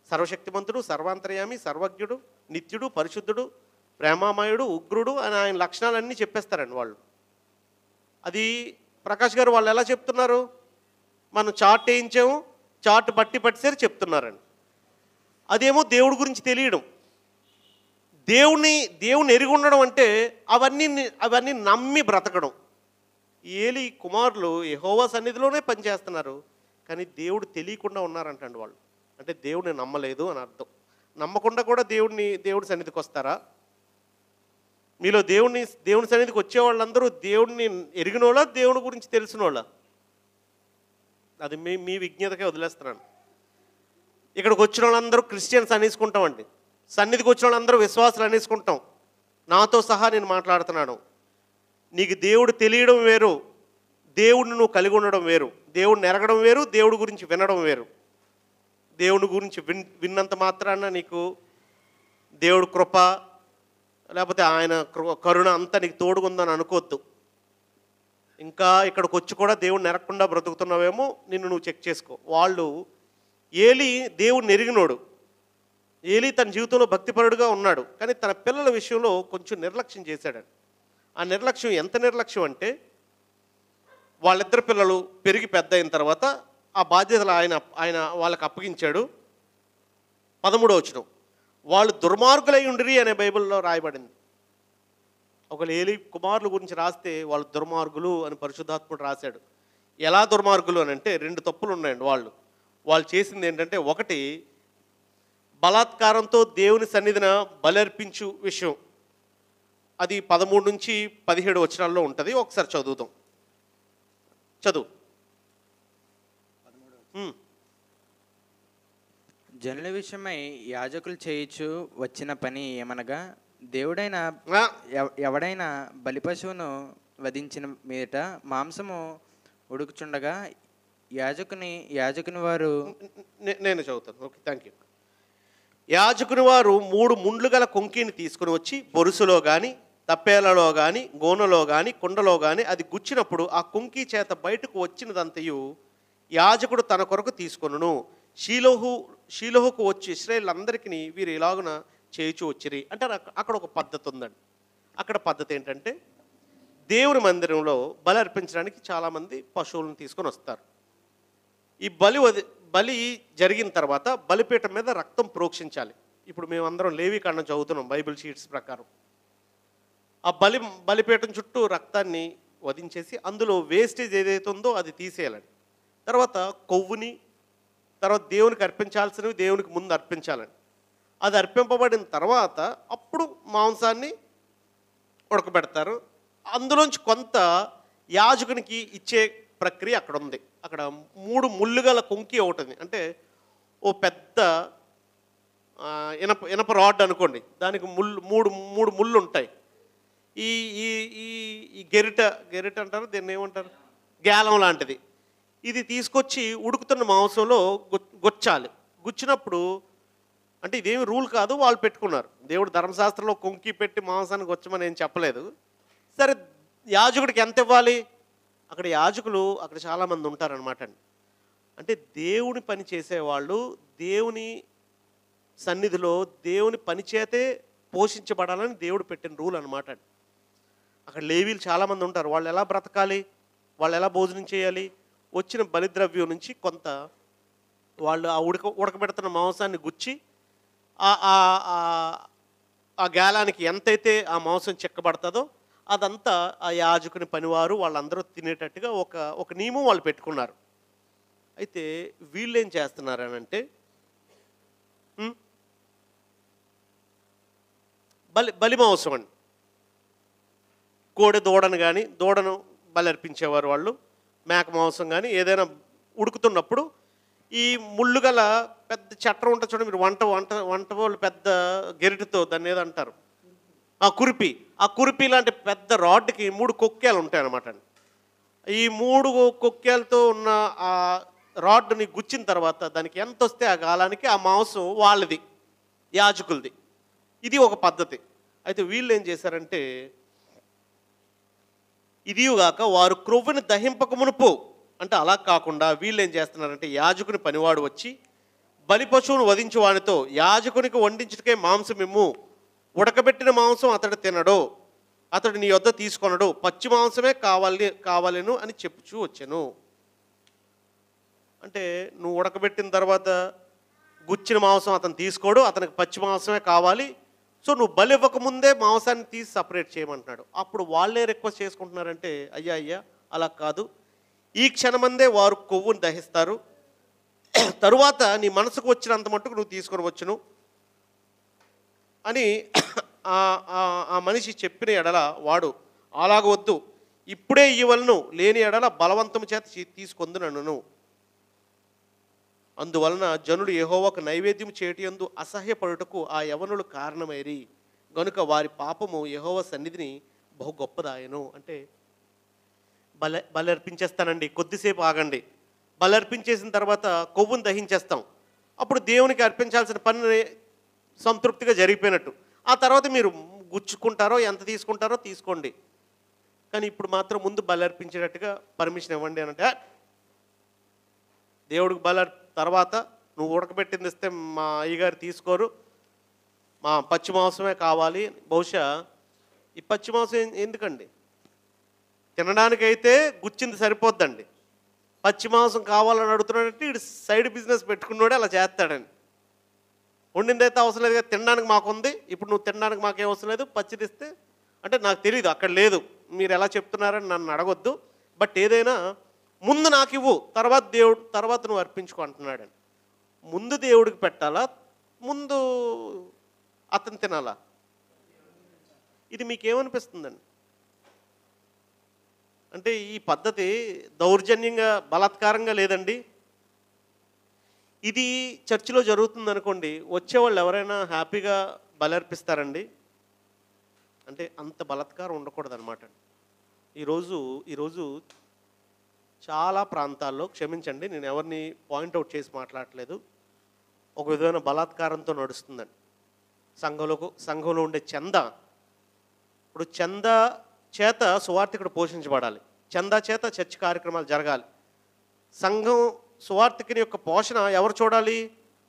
సర్వశక్తిమంతుడు సర్వాంతర్యామి సర్వజ్ఞుడు నిత్యుడు పరిశుద్ధుడు ప్రేమామయుడు ఉగ్రుడు అని ఆయన లక్షణాలన్నీ చెప్పేస్తారండి వాళ్ళు అది ప్రకాష్ గారు వాళ్ళు ఎలా చెప్తున్నారు మనం చార్ట్ వేయించాము చార్ట్ బట్టి పట్టిసారి చెప్తున్నారండి అదేమో దేవుడి గురించి తెలియడం దేవుని దేవుని ఎరిగి ఉండడం అంటే అవన్నీ అవన్నీ నమ్మి బ్రతకడం ఏలి కుమారులు యెహోవా సన్నిధిలోనే పనిచేస్తున్నారు కానీ దేవుడు తెలియకుండా ఉన్నారంటండి వాళ్ళు అంటే దేవుడిని నమ్మలేదు అని అర్థం నమ్మకుండా కూడా దేవుడిని దేవుడి సన్నిధికి వస్తారా మీలో దేవుడిని దేవుని సన్నిధికి వచ్చే వాళ్ళందరూ దేవుడిని ఎరిగినోళ్ళ దేవుని గురించి తెలిసినోళ్ళ అది మీ మీ విజ్ఞతకే వదిలేస్తున్నాను ఇక్కడికి వచ్చిన వాళ్ళందరూ క్రిస్టియన్స్ అనేసుకుంటామండి సన్నిధికి వచ్చిన వాళ్ళందరూ విశ్వాసులు అనేసుకుంటాం నాతో సహా నేను మాట్లాడుతున్నాను నీకు దేవుడు తెలియడం వేరు దేవుడిని నువ్వు కలిగి ఉండడం వేరు దేవుడిని ఎరగడం వేరు దేవుడి గురించి వినడం వేరు దేవుడి గురించి విన్ విన్నంత మాత్రాన నీకు దేవుడు కృప లేకపోతే ఆయన కృ- కరుణ అంతా నీకు తోడుగుందని అనుకోవద్దు ఇంకా ఇక్కడికి వచ్చి కూడా దేవుడిని ఎరగకుండా బ్రతుకుతున్నావేమో నిన్ను నువ్వు చెక్ చేసుకో వాళ్ళు ఏలి దేవుడిని ఎరిగినోడు ఏలి తన జీవితంలో భక్తిపరుడుగా ఉన్నాడు కానీ తన పిల్లల విషయంలో కొంచెం నిర్లక్ష్యం చేశాడు ఆ నిర్లక్ష్యం ఎంత నిర్లక్ష్యం అంటే వాళ్ళిద్దరు పిల్లలు పెరిగి పెద్ద అయిన తర్వాత ఆ బాధ్యతలు ఆయన ఆయన వాళ్ళకి అప్పగించాడు పదమూడో వచ్చిన వాళ్ళు దుర్మార్గులై ఉండిరి అనే బైబిల్లో రాయబడింది ఒకళ్ళు ఏలి కుమారుల గురించి రాస్తే వాళ్ళు దుర్మార్గులు అని పరిశుద్ధాత్ముడు రాశాడు ఎలా దుర్మార్గులు అని అంటే రెండు తప్పులు ఉన్నాయండి వాళ్ళు వాళ్ళు చేసింది ఏంటంటే ఒకటి బలాత్కారంతో దేవుని సన్నిధిన బలర్పించు విషయం అది పదమూడు నుంచి పదిహేడు వచనాల్లో ఉంటుంది ఒకసారి చదువుదాం చదువు ఉమ్, జనుల విషయమై యాజకులు చేయుచు వచ్చిన పని ఏమనగా దేవుడైన ఆ, ఎవ- ఎవడైనా బలి పశువును వధించిన మీదట మాంసము ఉడుకుచుండగా యాజకుని యాజకుని వారు నే- నేను చదువుతాను ఓకే థ్యాంక్ యూ యాజకుని వారు మూడు ముండ్లు గల కొంకిని తీసుకుని వచ్చి బొరుసులో కానీ తప్పేలలో కానీ గోనలో కానీ కుండలో కానీ అది గుచ్చినప్పుడు ఆ కుంకి చేత బయటకు వచ్చినదంతయు యాజకుడు తన కొరకు తీసుకొనును షీలోహు షీలోహుకు వచ్చి ఇస్రాయేల్ అందరికీ వీరు ఇలాగున చేయుచు వచ్చిరి అంటే అక్క- అక్కడ ఒక పద్ధతి ఉందండి అక్కడ పద్ధతి ఏంటంటే దేవుని మందిరంలో బలి అర్పించడానికి చాలామంది పశువులను తీసుకొని వస్తారు ఈ బలి వది బలి జరిగిన తర్వాత బలిపీఠం మీద రక్తం ప్రోక్షించాలి ఇప్పుడు మేమందరం లేవి కాండం చదువుతున్నాం బైబిల్ షీట్స్ ప్రకారం ఆ బలి బలిపీఠం చుట్టూ రక్తాన్ని వధించేసి అందులో వేస్టేజ్ ఏదైతే ఉందో అది తీసేయాలండి తర్వాత కొవ్వుని తర్వాత దేవునికి అర్పించాల్సినవి దేవునికి ముందు అర్పించాలండి అది అర్పింపబడిన తర్వాత అప్పుడు మాంసాన్ని ఉడకబెడతారు అందులోంచి కొంత యాజకునికి ఇచ్చే ప్రక్రియ అక్కడ ఉంది అక్కడ మూడు ముళ్ళుగల కొంకి ఒకటి ఉంది అంటే ఓ పెద్ద ఆ, ఇనప ఇనప రాడ్ అనుకోండి దానికి ముళ్ళు మూడు మూడు ముళ్ళు ఉంటాయి ఈ ఈ ఈ ఈ గెరిట గెరిట అంటారు దీన్ని ఏమంటారు గ్యాలం లాంటిది ఇది తీసుకొచ్చి ఉడుకుతున్న మాంసంలో గు- గుచ్చాలి గుచ్చినప్పుడు అంటే ఇదేమి రూల్ కాదు వాళ్ళు పెట్టుకున్నారు దేవుడు ధర్మశాస్త్రంలో కొంకి పెట్టి మాంసాన్ని గొచ్చమని ఏం చెప్పలేదు సరే యాజకుడికి ఎంత ఇవ్వాలి అక్కడ యాజకులు అక్కడ చాలామంది ఉంటారనమాట అండి అంటే దేవుని పని చేసేవాళ్ళు దేవుని సన్నిధిలో దేవుని పని చేతే పోషించబడాలని దేవుడు పెట్టిన రూల్ అనమాట అండి అక్కడ లేవీలు చాలామంది ఉంటారు వాళ్ళు ఎలా బ్రతకాలి వాళ్ళు ఎలా భోజనం చేయాలి వచ్చిన బలిద్రవ్యం నుంచి కొంత వాళ్ళు ఆ ఉడక ఉడకబెడుతున్న మాంసాన్ని గుచ్చి ఆ- ఆ- ఆ- ఆ గాలానికి ఎంతైతే ఆ మాంసం చెక్కబడుతుందో అదంతా ఆ యాజకుని పనివారు వాళ్ళందరూ తినేటట్టుగా ఒక ఒక నియమం వాళ్ళు పెట్టుకున్నారు అయితే వీళ్ళు ఏం చేస్తున్నారనంటే ఉం? బలి బలి మాంసం అండి కోడి దూడను కానీ దూడను బలి అర్పించేవారు వాళ్ళు మేక మాంసం కానీ ఏదైనా ఉడుకుతున్నప్పుడు ఈ ముళ్ళు గల పెద్ద చట్రం ఉంటుంది చూడండి మీరు వంట వంట వంట వాళ్ళు పెద్ద గెరిటితో దాన్ని ఏదో అంటారు ఆ కురిపి ఆ కురిపి లాంటి పెద్ద రాడ్కి మూడు కొక్కేలు ఉంటాయి అన్నమాట అండి ఈ మూడు కొక్కేలతో ఉన్న ఆ రాడ్ని గుచ్చిన తర్వాత దానికి ఎంత వస్తే ఆ గాలానికి ఆ మాంసం వాళ్ళది యాజకులది ఇది ఒక పద్ధతి అయితే వీళ్ళు ఏం చేశారంటే ఇదియుగాక వారు క్రొవ్వుని దహింపక మునుపు అంటే అలా కాకుండా వీళ్ళు ఏం చేస్తున్నారంటే యాజకుని పనివాడు వచ్చి బలి పశువును వధించు వానితో యాజకునికి వండించుటకే మాంసం ఇమ్ము ఉడకబెట్టిన మాంసం అతడు తినడు అతడు నీ యొద్ద తీసుకొనడు పచ్చి మాంసమే కావాలి కావాలను అని చెప్పుచూ వచ్చాను అంటే నువ్వు ఉడకబెట్టిన తర్వాత గుచ్చిన మాంసం అతను తీసుకోడు అతనికి పచ్చి మాంసమే కావాలి సో నువ్వు బలి ఇవ్వకముందే మాంసాన్ని తీసి సపరేట్ చేయమంటున్నాడు అప్పుడు వాళ్ళే రిక్వెస్ట్ చేసుకుంటున్నారంటే అయ్యా అయ్యా అలా కాదు ఈ క్షణమందే వారు కొవ్వుని దహిస్తారు తరువాత నీ మనసుకు వచ్చినంత మట్టుకు నువ్వు తీసుకొని వచ్చును అని ఆ- ఆ- ఆ మనిషి చెప్పిన ఎడల వాడు అలాగ వద్దు ఇప్పుడే ఇవ్వలను లేని ఎడల బలవంతము చేత తీ- తీసుకొందు నన్ను అందువలన జనుడు యెహోవాకు నైవేద్యం చేయటియందు అసహ్యపడుటకు ఆ యవనులు కారణమైరి గనుక వారి పాపము యెహోవా సన్నిధిని బహు గొప్పదాయను అంటే బల బలర్పించేస్తానండి కొద్దిసేపు ఆగండి బలర్పించేసిన తర్వాత కొవ్వును దహించేస్తాం అప్పుడు దేవునికి అర్పించాల్సిన పని సంతృప్తిగా జరిగిపోయినట్టు ఆ తర్వాత మీరు గుచ్చుకుంటారో ఎంత తీసుకుంటారో తీసుకోండి కానీ ఇప్పుడు మాత్రం ముందు బలర్పించేటట్టుగా పర్మిషన్ ఇవ్వండి అని అంటే దేవుడికి బల తర్వాత నువ్వు ఉడకబెట్టింది ఇస్తే మా అయ్యగారు తీసుకోరు మా పచ్చి మాంసమే కావాలి బహుశా ఈ పచ్చి మాంసం ఎం- ఎందుకండి తినడానికైతే గుచ్చింది సరిపోద్దండి పచ్చి మాంసం కావాలని అడుగుతున్నాడంటే ఇటు సైడ్ బిజినెస్ పెట్టుకున్నాడే అలా చేస్తాడని వండిందైతే అవసరం లేదు కదా తినడానికి మాకు ఉంది ఇప్పుడు నువ్వు తినడానికి మాకేం అవసరం లేదు పచ్చిది ఇస్తే అంటే నాకు తెలియదు అక్కడ లేదు మీరు ఎలా చెప్తున్నారని నన్ను అడగొద్దు బట్ ఏదైనా ముందు నాకు ఇవ్వు తర్వాత దేవుడు తర్వాత నువ్వు అర్పించుకో అంటున్నాడని ముందు దేవుడికి పెట్టాలా ముందు అతను తినాలా ఇది మీకేమనిపిస్తుందండి అంటే ఈ పద్ధతి దౌర్జన్యంగా బలాత్కారంగా లేదండి ఇది చర్చిలో జరుగుతుంది అనుకోండి వచ్చేవాళ్ళు ఎవరైనా హ్యాపీగా బలర్పిస్తారండి అంటే అంత బలాత్కారం ఉండకూడదు అనమాట ఈరోజు ఈరోజు చాలా ప్రాంతాల్లో క్షమించండి నేను ఎవరిని పాయింట్అవుట్ చేసి మాట్లాడట్లేదు ఒక విధమైన బలాత్కారంతో నడుస్తుందండి సంఘంలో సంఘంలో ఉండే చంద ఇప్పుడు చంద చేత సువార్థికుడు పోషించబడాలి చందా చేత చర్చ్ కార్యక్రమాలు జరగాలి సంఘం సువార్థికుని యొక్క పోషణ ఎవరు చూడాలి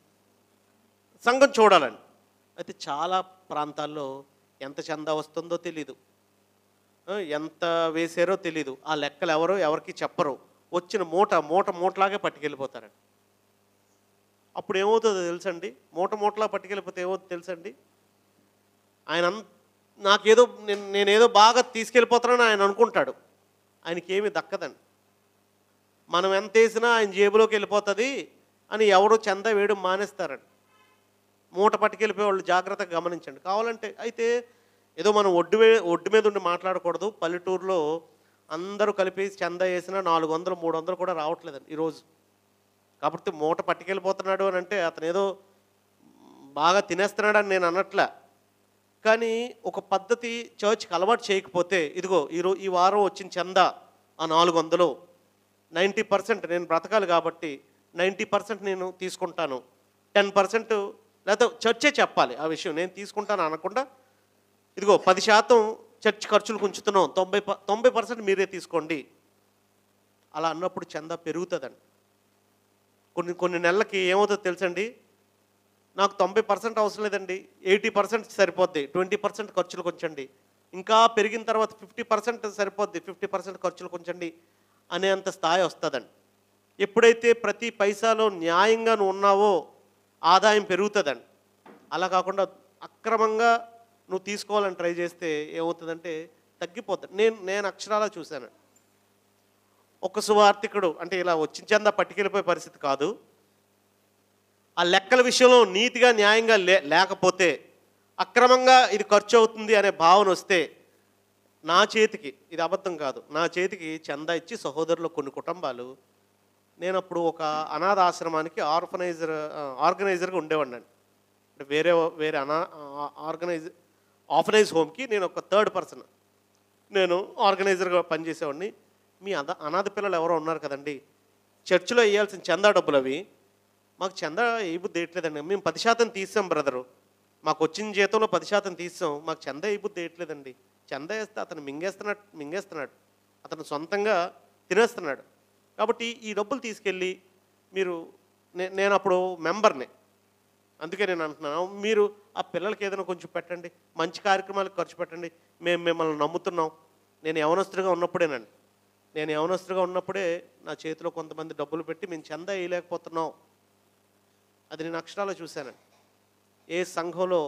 సంఘం చూడాలండి అయితే చాలా ప్రాంతాల్లో ఎంత చందా వస్తుందో తెలీదు ఆ, ఎంత వేసారో తెలీదు ఆ లెక్కలు ఎవరో ఎవరికి చెప్పరు వచ్చిన మూట మూట మూటలాగే పట్టుకెళ్ళిపోతారండి అప్పుడు ఏమవుతుందో తెలుసండి మూట మూటలా పట్టుకెళ్ళిపోతే ఏమవుతుందో తెలుసండి ఆయన అన్- నాకేదో నేను నేనేదో బాగా తీసుకెళ్ళిపోతానని ఆయన అనుకుంటాడు ఆయనకి ఏమీ దక్కదండి మనం ఎంత వేసినా ఆయన జేబులోకి వెళ్ళిపోతుంది అని ఎవడో చందా వేయడం మానేస్తారండి మూట పట్టుకెళ్ళిపోయే వాళ్ళు జాగ్రత్తగా గమనించండి కావాలంటే అయితే ఏదో మనం ఒడ్డు వే- ఒడ్డు మీద ఉండి మాట్లాడకూడదు పల్లెటూరులో అందరూ కలిపి చందా వేసినా నాలుగు వందలు మూడు వందలు కూడా రావట్లేదండి ఈరోజు కాబట్టి మూట పట్టుకెళ్ళిపోతున్నాడు అని అంటే అతను ఏదో బాగా తినేస్తున్నాడని నేను అన్నట్లే కానీ ఒక పద్ధతి చర్చ్కి అలవాటు చేయకపోతే ఇదిగో ఈరో ఈ వారం వచ్చిన చందా ఆ నాలుగు వందలు నైంటీ పర్సెంట్ నేను బ్రతకాలి కాబట్టి నైంటీ పర్సెంట్ నేను తీసుకుంటాను టెన్ పర్సెంట్ లేకపోతే చర్చే చెప్పాలి ఆ విషయం నేను తీసుకుంటాను అనకుండా ఇదిగో పది శాతం చర్చ్ ఖర్చులు ఉంచుతున్నాం తొంభై ప- తొంభై పర్సెంట్ మీరే తీసుకోండి అలా అన్నప్పుడు చందా పెరుగుతుందండి కొన్ని కొన్ని నెలలకి ఏమవుతుందో తెలుసండి నాకు తొంభై పర్సెంట్ అవసరం లేదండి ఎయిటీ పర్సెంట్ సరిపోద్ది ట్వంటీ పర్సెంట్ ఖర్చులు కొంచండి ఇంకా పెరిగిన తర్వాత ఫిఫ్టీ పర్సెంట్ సరిపోద్ది ఫిఫ్టీ పర్సెంట్ ఖర్చులు కొంచండి అనేంత స్థాయి వస్తుందండి ఎప్పుడైతే ప్రతి పైసాలో న్యాయంగా నువ్వు ఉన్నావో ఆదాయం పెరుగుతుందండి అలా కాకుండా అక్రమంగా నువ్వు తీసుకోవాలని ట్రై చేస్తే ఏమవుతుందంటే తగ్గిపోతుంది నేను నేను అక్షరాలా చూశాను ఒక సువార్థికుడు అంటే ఇలా వచ్చిన చందా పట్టుకెళ్ళిపోయే పరిస్థితి కాదు ఆ లెక్కల విషయంలో నీతిగా న్యాయంగా లే లేకపోతే అక్రమంగా ఇది ఖర్చు అవుతుంది అనే భావన వస్తే నా చేతికి ఇది అబద్ధం కాదు నా చేతికి చందా ఇచ్చి సహోదరులు కొన్ని కుటుంబాలు నేను అప్పుడు ఒక అనాథ ఆశ్రమానికి ఆర్ఫనైజర్ ఆర్గనైజర్గా ఉండేవాడిని అంటే వేరే వేరే అనా ఆర్గనైజ్ ఆర్ఫనైజ్ హోమ్కి నేను ఒక థర్డ్ పర్సన్ నేను ఆర్గనైజర్గా పనిచేసేవాడిని మీ అద అనాథ పిల్లలు ఎవరో ఉన్నారు కదండి చర్చిలో వేయాల్సిన చందా డబ్బులు అవి మాకు చందా ఏ బుద్ధి వేయట్లేదండి మేము పది శాతం తీసాం బ్రదరు మాకు వచ్చిన జీతంలో పది శాతం తీసాం మాకు చందా ఏ బుద్ధి వేయట్లేదండి చందా వేస్తే అతను మింగేస్తున్నాడు మింగేస్తున్నాడు అతను సొంతంగా తినేస్తున్నాడు కాబట్టి ఈ డబ్బులు తీసుకెళ్ళి మీరు నే- నేను అప్పుడు మెంబర్ని అందుకే నేను అంటున్నాను మీరు ఆ పిల్లలకి ఏదైనా కొంచెం పెట్టండి మంచి కార్యక్రమాలకు ఖర్చు పెట్టండి మేము మిమ్మల్ని నమ్ముతున్నాం నేను యవనస్తుడిగా ఉన్నప్పుడేనండి నేను యవనస్తుడిగా ఉన్నప్పుడే నా చేతిలో కొంతమంది డబ్బులు పెట్టి మేము చందా వేయలేకపోతున్నాం అది నేను అక్షరాలు చూశానండి ఏ సంఘంలో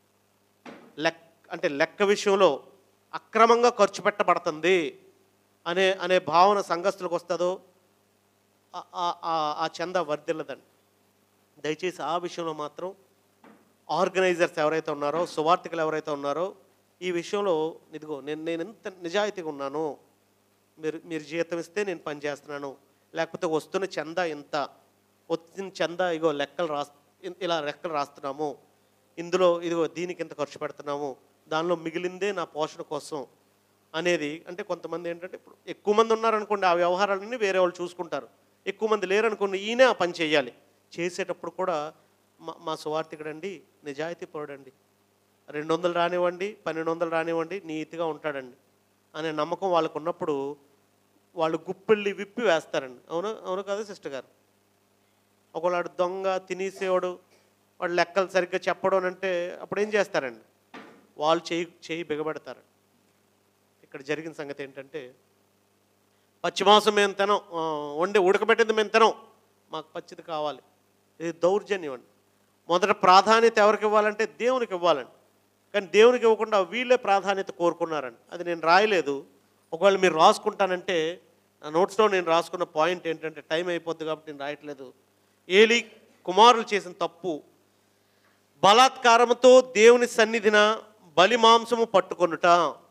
లెక్ అంటే లెక్క విషయంలో అక్రమంగా ఖర్చు పెట్టబడుతుంది అనే అనే భావన సంఘస్థులకు వస్తుందో ఆ- ఆ- ఆ- ఆ చందా వర్ధిల్లదండి దయచేసి ఆ విషయంలో మాత్రం ఆర్గనైజర్స్ ఎవరైతే ఉన్నారో సువార్థికులు ఎవరైతే ఉన్నారో ఈ విషయంలో ఇదిగో నేను నేను ఎంత నిజాయితీగా ఉన్నాను మీరు మీరు జీతం ఇస్తే నేను పని చేస్తున్నాను లేకపోతే వస్తున్న చందా ఇంత వచ్చిన చందా ఇగో లెక్కలు రాస్ ఇలా లెక్కలు రాస్తున్నాము ఇందులో ఇదిగో దీనికి ఇంత ఖర్చు పెడుతున్నాము దానిలో మిగిలిందే నా పోషణ కోసం అనేది అంటే కొంతమంది ఏంటంటే ఇప్పుడు ఎక్కువ మంది ఉన్నారనుకోండి ఆ వ్యవహారాలన్నీ వేరే వాళ్ళు చూసుకుంటారు ఎక్కువ మంది లేరనుకోండి ఈయనే ఆ పని చేయాలి చేసేటప్పుడు కూడా మా మా సువార్థికుడండి నిజాయితీ పరుడండి రెండు వందలు రానివ్వండి పన్నెండు వందలు రానివ్వండి నీతిగా ఉంటాడండి అనే నమ్మకం వాళ్ళకు ఉన్నప్పుడు వాళ్ళు గుప్పిళ్ళి విప్పి వేస్తారండి అవును అవును కదా సిస్టర్ గారు ఒకవాడు దొంగ తినేసేవాడు వాడు లెక్కలు సరిగ్గా చెప్పడం అని అంటే అప్పుడు ఏం చేస్తారండి వాళ్ళు చేయి చేయి బిగబెడతారు ఇక్కడ జరిగిన సంగతి ఏంటంటే పచ్చి మాంసం మేము తినం ఆ, వండి ఉడకబెట్టింది మేము తినం మాకు పచ్చిది కావాలి ఇది దౌర్జన్యం అండి మొదట ప్రాధాన్యత ఎవరికి ఇవ్వాలంటే దేవునికి ఇవ్వాలండి కానీ దేవునికి ఇవ్వకుండా వీళ్ళే ప్రాధాన్యత కోరుకున్నారండి అది నేను రాయలేదు ఒకవేళ మీరు రాసుకుంటానంటే నా నోట్స్లో నేను రాసుకున్న పాయింట్ ఏంటంటే టైం అయిపోద్ది కాబట్టి నేను రాయట్లేదు ఏలి కుమారులు చేసిన తప్పు బలాత్కారముతో దేవుని సన్నిధిన బలి మాంసము పట్టుకొనుట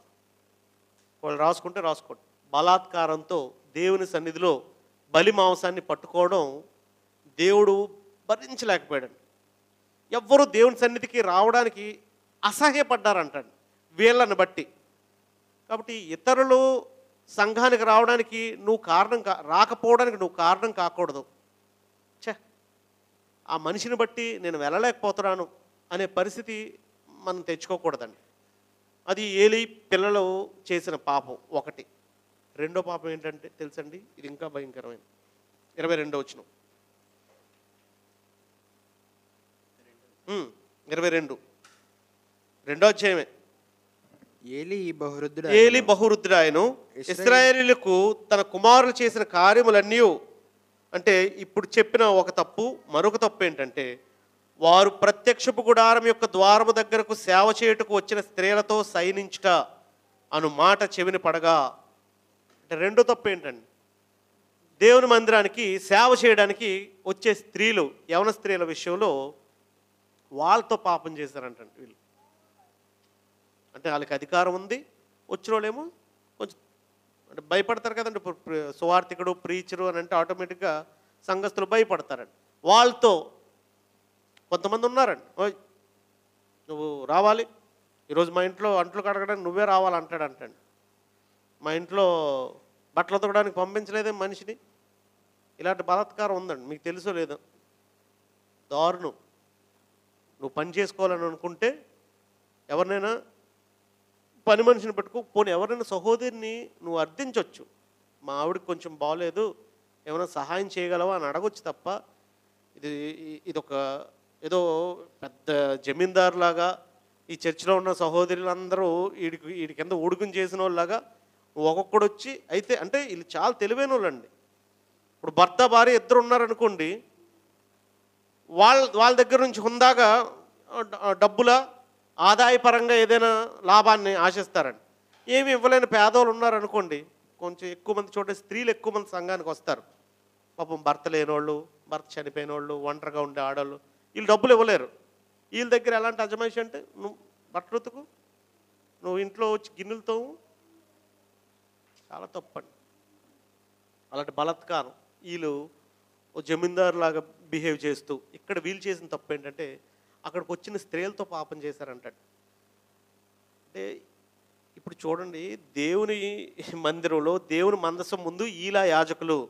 వాళ్ళు రాసుకుంటే రాసుకోండి బలాత్కారంతో దేవుని సన్నిధిలో బలి మాంసాన్ని పట్టుకోవడం దేవుడు భరించలేకపోయాడు ఎవ్వరూ దేవుని సన్నిధికి రావడానికి అసహ్యపడ్డారంటండి వీళ్ళని బట్టి కాబట్టి ఇతరులు సంఘానికి రావడానికి నువ్వు కారణం కా రాకపోవడానికి నువ్వు కారణం కాకూడదు ఛే ఆ మనిషిని బట్టి నేను వెళ్ళలేకపోతున్నాను అనే పరిస్థితి మనం తెచ్చుకోకూడదండి అది ఏలి పిల్లలు చేసిన పాపం ఒకటి రెండో పాపం ఏంటంటే తెలుసండి ఇది ఇంకా భయంకరమైన ఇరవై రెండో వచ్చిన ఇరవై రెండు రెండో అధ్యాయమే ఏలి బహురుద్ధుడు ఏలి బహురుద్రాయను ఇస్రాయేలీలకు తన కుమారులు చేసిన కార్యములన్నీ అంటే ఇప్పుడు చెప్పిన ఒక తప్పు మరొక తప్పు ఏంటంటే వారు ప్రత్యక్షపు గుడారం యొక్క ద్వారము దగ్గరకు సేవ చేయుటకు వచ్చిన స్త్రీలతో సైనించుట అను మాట చెవిని పడగా అంటే రెండో తప్పు ఏంటండి దేవుని మందిరానికి సేవ చేయడానికి వచ్చే స్త్రీలు యవన స్త్రీల విషయంలో వాళ్ళతో పాపం చేశారంటండి వీళ్ళు అంటే వాళ్ళకి అధికారం ఉంది వచ్చిన వాళ్ళేమో కొంచెం అంటే భయపడతారు కదండి ఇప్పుడు ప్ర- సువార్థికుడు ప్రీచరు అని అంటే ఆటోమేటిక్గా సంఘస్థులు భయపడతారండి వాళ్ళతో కొంతమంది ఉన్నారండి ఓయ్ నువ్వు రావాలి ఈరోజు మా ఇంట్లో అంట్లు కడగడానికి నువ్వే రావాలంటాడు అంటాడు మా ఇంట్లో బట్టలు ఉతకడానికి పంపించలేదే మనిషిని ఇలాంటి బలాత్కారం ఉందండి మీకు తెలుసో లేదో దారుణం నువ్వు పని చేసుకోవాలని అనుకుంటే ఎవరినైనా పని మనిషిని పెట్టుకో పోనీ ఎవరైనా సహోదరిని నువ్వు అర్థించవచ్చు మా ఆవిడకి కొంచెం బాగలేదు ఏమైనా సహాయం చేయగలవా అని అడగొచ్చు తప్ప ఇది ఇది ఒక ఏదో పెద్ద జమీందారులాగా ఈ చర్చిలో ఉన్న సహోదరులందరూ వీడికి వీడి కింద ఉడుకుని చేసిన వాళ్ళలాగా ఒక్కొక్కడు వచ్చి అయితే అంటే వీళ్ళు చాలా తెలివైన వాళ్ళండి ఇప్పుడు భర్త భార్య ఇద్దరు ఉన్నారనుకోండి వాళ్ళ వాళ్ళ దగ్గర నుంచి హుందాగా ఆ, డబ్బుల ఆదాయపరంగా ఏదైనా లాభాన్ని ఆశిస్తారండి ఏమి ఇవ్వలేని పేదవాళ్ళు ఉన్నారనుకోండి కొంచెం ఎక్కువ మంది చూడండి స్త్రీలు ఎక్కువ మంది సంఘానికి వస్తారు పాపం భర్త లేనోళ్ళు భర్త చనిపోయిన వాళ్ళు ఒంటరిగా ఉండే ఆడవాళ్ళు వీళ్ళు డబ్బులు ఇవ్వలేరు వీళ్ళ దగ్గర ఎలాంటి అజమాయిషి అంటే నువ్వు బట్టలు ఉతుకు నువ్వు ఇంట్లో వచ్చి గిన్నెలతో చాలా తప్పండి అలాంటి బలత్కారం వీళ్ళు ఓ జమీందారు లాగా బిహేవ్ చేస్తూ ఇక్కడ వీళ్ళు చేసిన తప్పు ఏంటంటే అక్కడికి వచ్చిన స్త్రీలతో పాపం చేశారంటాడు అంటే ఇప్పుడు చూడండి దేవుని మందిరంలో దేవుని మందసం ముందు ఈలా యాజకులు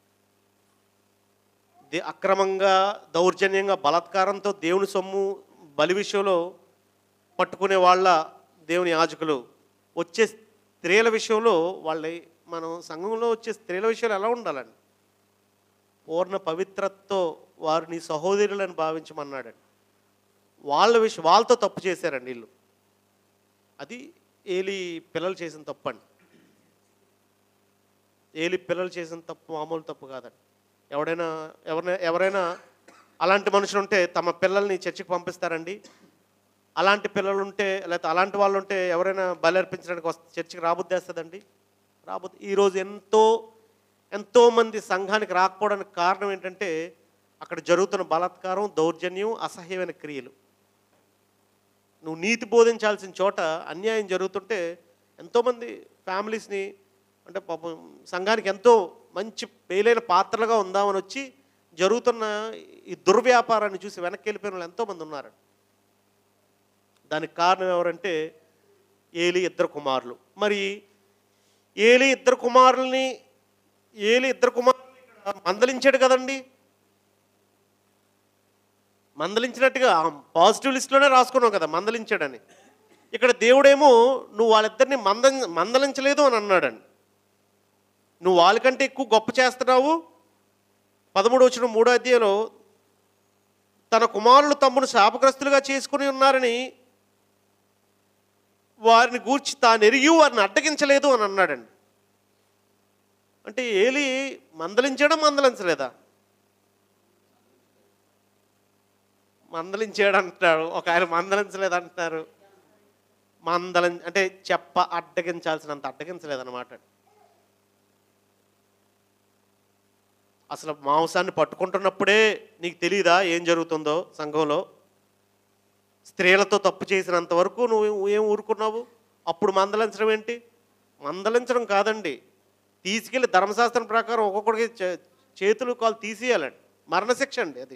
దే అక్రమంగా దౌర్జన్యంగా బలాత్కారంతో దేవుని సొమ్ము బలి విషయంలో పట్టుకునే వాళ్ళ దేవుని యాజకులు వచ్చే స్త్రీల విషయంలో వాళ్ళ మనం సంఘంలో వచ్చే స్త్రీల విషయంలో ఎలా ఉండాలండి పూర్ణ పవిత్రతతో వారు నీ సహోదరులను భావించమన్నాడు వాళ్ళ విషయం వాళ్ళతో తప్పు చేశారండి వీళ్ళు అది ఏలి పిల్లలు చేసిన తప్పు అండి ఏలి పిల్లలు చేసిన తప్పు మామూలు తప్పు కాదండి ఎవడైనా ఎవరైనా ఎవరైనా అలాంటి మనుషులు ఉంటే తమ పిల్లల్ని చర్చికి పంపిస్తారండి అలాంటి పిల్లలు ఉంటే లేకపోతే అలాంటి వాళ్ళు ఉంటే ఎవరైనా బలి అర్పించడానికి వస్తే చర్చికి రాబుద్దేస్తుందండి రాబుద్ది ఈరోజు ఎంతో ఎంతోమంది సంఘానికి రాకపోవడానికి కారణం ఏంటంటే అక్కడ జరుగుతున్న బలాత్కారం దౌర్జన్యం అసహ్యమైన క్రియలు నువ్వు నీతి బోధించాల్సిన చోట అన్యాయం జరుగుతుంటే ఎంతోమంది ఫ్యామిలీస్ని అంటే పాపం సంఘానికి ఎంతో మంచి పేలైన పాత్రలుగా ఉందామని వచ్చి జరుగుతున్న ఈ దుర్వ్యాపారాన్ని చూసి వెనక్కి వెళ్ళిపోయిన వాళ్ళు ఎంతోమంది ఉన్నారు దానికి కారణం ఎవరంటే ఏలి ఇద్దరు కుమారులు మరి ఏలి ఇద్దరు కుమారుల్ని ఏలి ఇద్దరు కుమారుల్ని ఇక్కడ మందలించాడు కదండి మందలించినట్టుగా పాజిటివ్ లిస్ట్లోనే రాసుకున్నాం కదా మందలించాడని ఇక్కడ దేవుడేమో నువ్వు వాళ్ళిద్దరిని మంద మందలించలేదు అని అన్నాడండి నువ్వు వాళ్ళకంటే ఎక్కువ గొప్ప చేస్తున్నావు పదమూడు వచ్చిన మూడో అధ్యాయంలో తన కుమారులు తమ్మును శాపగ్రస్తులుగా చేసుకుని ఉన్నారని వారిని గూర్చి తాను ఎరిగి వారిని అడ్డగించలేదు అని అన్నాడండి అంటే ఏలి మందలించడం మందలించలేదా మందలించాడు అంటారు ఒక ఆయన మందలించలేదు అంటున్నారు మందలం అంటే చెప్ప అడ్డగించాల్సినంత అడ్డగించలేదన్నమాట అసలు మాంసాన్ని పట్టుకుంటున్నప్పుడే నీకు తెలియదా ఏం జరుగుతుందో సంఘంలో స్త్రీలతో తప్పు చేసినంత వరకు నువ్వు ఏం ఊరుకున్నావు అప్పుడు మందలించడం ఏంటి మందలించడం కాదండి తీసుకెళ్ళి ధర్మశాస్త్రం ప్రకారం ఒక్కొక్కడికి చే- చేతులు కాలు తీసేయాలండి మరణశిక్ష అండి అది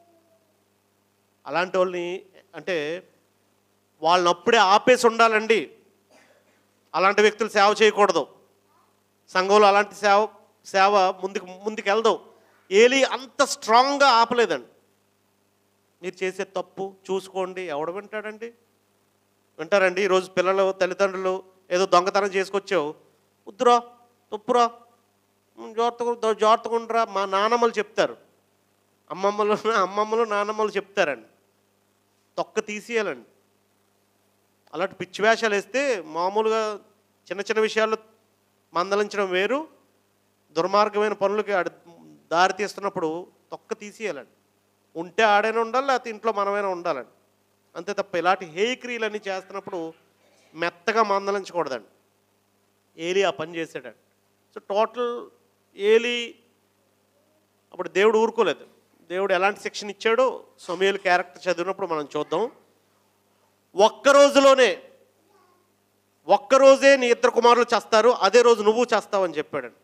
అలాంటి వాళ్ళని అంటే వాళ్ళని అప్పుడే ఆపేసి ఉండాలండి అలాంటి వ్యక్తులు సేవ చేయకూడదు సంఘంలో అలాంటి సేవ సేవ ముందుకు ముందుకు వెళ్దాం ఏలి అంత స్ట్రాంగ్గా ఆపలేదండి మీరు చేసే తప్పు చూసుకోండి ఎవడు వింటాడండి వింటారండి ఈరోజు పిల్లలు తల్లిదండ్రులు ఏదో దొంగతనం చేసుకొచ్చావు వద్దురా తప్పురా ఉమ్, జాగ్రత్తగా జాగ్రత్తగా ఉండరా మా నానమ్మలు చెప్తారు అమ్మమ్మలు అమ్మమ్మలు నానమ్మలు చెప్తారండి తొక్క తీసేయాలండి అలాంటి పిచ్చి వేషాలు వేస్తే మామూలుగా చిన్న చిన్న విషయాల్లో మందలించడం వేరు దుర్మార్గమైన పనులకి అడి- దారి తీస్తున్నప్పుడు తొక్క తీసేయాలండి ఉంటే ఆడైనా ఉండాలి లేకపోతే ఇంట్లో మనమైనా ఉండాలండి అంతే తప్ప ఇలాంటి హేయక్రియలన్నీ చేస్తున్నప్పుడు మెత్తగా మందలించకూడదండి ఏలి ఆ పని చేసాడండి సో టోటల్ ఏలి అప్పుడు దేవుడు ఊరుకోలేదు దేవుడు ఎలాంటి శిక్షణ ఇచ్చాడో సమయలు క్యారెక్టర్ చదివినప్పుడు మనం చూద్దాం ఒక్క రోజులోనే ఒక్క రోజే నీ ఇద్దరు కుమారులు చేస్తారు అదే రోజు నువ్వు చేస్తావని చెప్పాడండి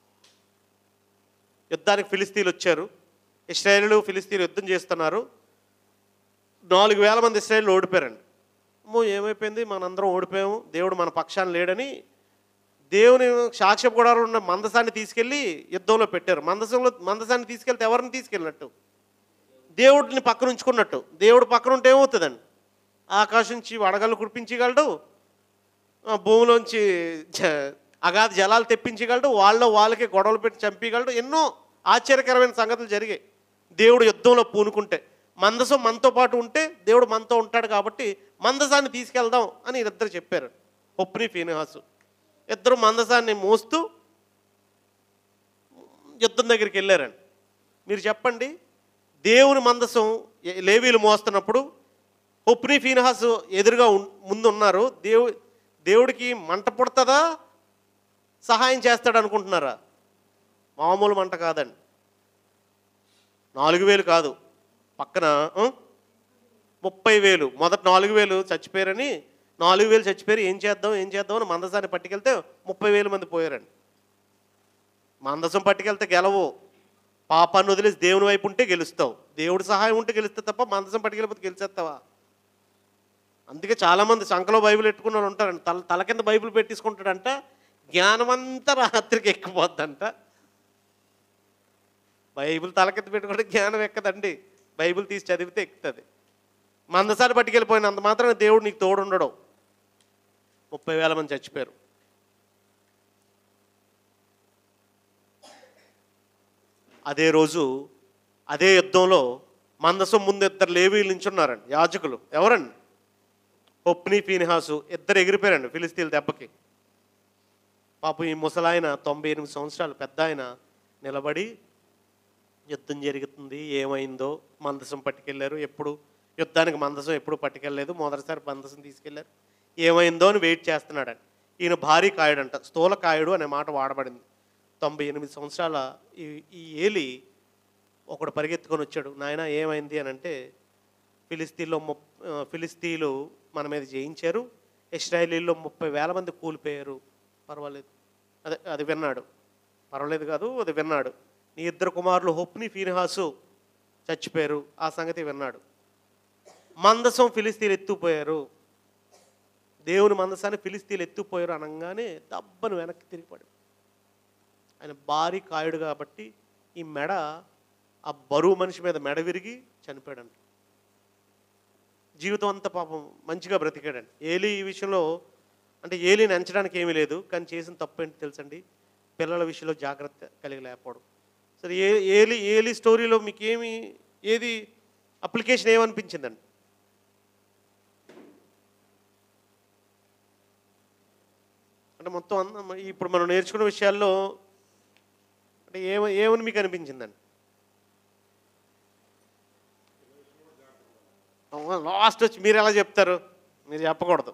యుద్ధానికి ఫిలిస్తీన్లు వచ్చారు ఇస్రాయేలు ఫిలిస్తీన్లు యుద్ధం చేస్తున్నారు నాలుగు వేల మంది ఇస్రాయేల్ ఓడిపోయారండి అమ్మో ఏమైపోయింది మనందరం ఓడిపోయాము దేవుడు మన పక్షాన్ని లేడని దేవుని సాక్ష్య గుడాలు ఉన్న మందసాన్ని తీసుకెళ్ళి యుద్ధంలో పెట్టారు మందసంలో మందసాన్ని తీసుకెళ్తే ఎవరిని తీసుకెళ్ళినట్టు దేవుడిని పక్కన ఉంచుకున్నట్టు దేవుడు పక్కన ఉంటే ఏమవుతుందండి ఆకాశం నుంచి వడగళ్ళు కురిపించగలడు ఆ భూమిలోంచి జ- అగాధ జలాలు తెప్పించగలడు వాళ్ళ వాళ్ళకి గొడవలు పెట్టి చంపగలడు ఎన్నో ఆశ్చర్యకరమైన సంగతులు జరిగాయి దేవుడు యుద్ధంలో పూనుకుంటే మందసం మనతో పాటు ఉంటే దేవుడు మనతో ఉంటాడు కాబట్టి మందసాన్ని తీసుకెళ్దాం అని ఇద్దరు చెప్పారు ఒప్పిని ఫీనిహాసు ఇద్దరు మందసాన్ని మోస్తూ యుద్ధం దగ్గరికి వెళ్ళారండి మీరు చెప్పండి దేవుని మందసం ఏ- లేవీలు మోస్తున్నప్పుడు ఒప్ని ఫీనహాస్ ఎదురుగా ఉన్- ముందు ఉన్నారు దేవు దేవుడికి మంట పుడుతుందా సహాయం చేస్తాడు అనుకుంటున్నారా మామూలు మంట కాదండి నాలుగు వేలు కాదు పక్కన ఆ? ముప్పై వేలు మొదట నాలుగు వేలు చచ్చిపోయారని నాలుగు వేలు చచ్చిపోయారు ఏం చేద్దాం ఏం చేద్దాం అని మందసాన్ని పట్టుకెళ్తే ముప్పై వేల మంది పోయారండి మందసం పట్టుకెళ్తే గెలవు పాపాన్ని వదిలేసి దేవుని వైపు ఉంటే గెలుస్తావు దేవుడి సహాయం ఉంటే గెలుస్తే తప్ప మందసం పట్టుకెళ్ళిపోతే గెలిచేస్తావా అందుకే చాలామంది సంఖలో బైబిల్ పెట్టుకున్న వాళ్ళు ఉంటారంట తల తల కింద బైబిల్ పెట్టించుకుంటాడంట జ్ఞానం అంతా రాత్రికి ఎక్కిపోద్దంట బైబిల్ తల కింద పెట్టుకుంటే జ్ఞానం ఎక్కదండి బైబిల్ తీసి చదివితే ఎక్కుతుంది మందసారి పట్టుకెళ్ళిపోయినంత మాత్రం దేవుడు నీకు తోడు ఉండడు ముప్పై వేల మంది చచ్చిపోయారు అదే రోజు అదే యుద్ధంలో మందసం ముందు ఇద్దరు లేవీలు నించున్నారండి యాజకులు ఎవరండి ఒప్ని పీనిహాసు ఇద్దరు ఎగిరిపోయారండి ఫిలిస్తీన్ల దెబ్బకి పాపం ఈ ముసలాయన తొంభై ఎనిమిది సంవత్సరాలు పెద్ద ఆయన నిలబడి యుద్ధం జరుగుతుంది ఏమైందో మందసం పట్టుకెళ్ళారు ఎప్పుడు యుద్ధానికి మందసం ఎప్పుడు పట్టుకెళ్ళలేదు మొదటిసారి మందసం తీసుకెళ్లారు ఏమైందో అని వెయిట్ చేస్తున్నాడండి ఈయన భారీ కాయుడంట స్థూల కాయుడు అనే మాట వాడబడింది తొంభై ఎనిమిది సంవత్సరాల ఈ ఈ ఏలి ఒకడు పరిగెత్తుకొని వచ్చాడు నాయన ఏమైంది అని అంటే ఫిలిస్తీన్లో ముప్ ఆ, ఫిలిస్తీన్లు మన మీద జయించారు ఇస్రాయేలీల్లో ముప్పై వేల మంది కూలిపోయారు పర్వాలేదు అదే అది విన్నాడు పర్వాలేదు కాదు అది విన్నాడు నీ ఇద్దరు కుమారులు హొప్ని ఫీనిహాసు చచ్చిపోయారు ఆ సంగతి విన్నాడు మందసం ఫిలిస్తీన్లు ఎత్తుపోయారు దేవుని మందసాన్ని ఫిలిస్తీన్లు ఎత్తుపోయారు అనగానే దబ్బను వెనక్కి తిరిగిపడి ఆయన భారీ కాయుడు కాబట్టి ఈ మెడ ఆ బరువు మనిషి మీద మెడ విరిగి చనిపోయాడంట జీవితం అంతా పాపం మంచిగా బ్రతికాడండి ఏలి ఈ విషయంలో అంటే ఏలిని ఎంచడానికి ఏమీ లేదు కానీ చేసిన తప్పు ఏంటి తెలుసండి పిల్లల విషయంలో జాగ్రత్త కలిగి లేకపోవడం సరే ఏ ఏలి ఏలి స్టోరీలో మీకు ఏమి ఏది అప్లికేషన్ ఏమనిపించిందండి అంటే మొత్తం అంద- ఇప్పుడు మనం నేర్చుకున్న విషయాల్లో అంటే ఏమ ఏమని మీకు అనిపించిందండి లాస్ట్ వచ్చి మీరు ఎలా చెప్తారు మీరు చెప్పకూడదు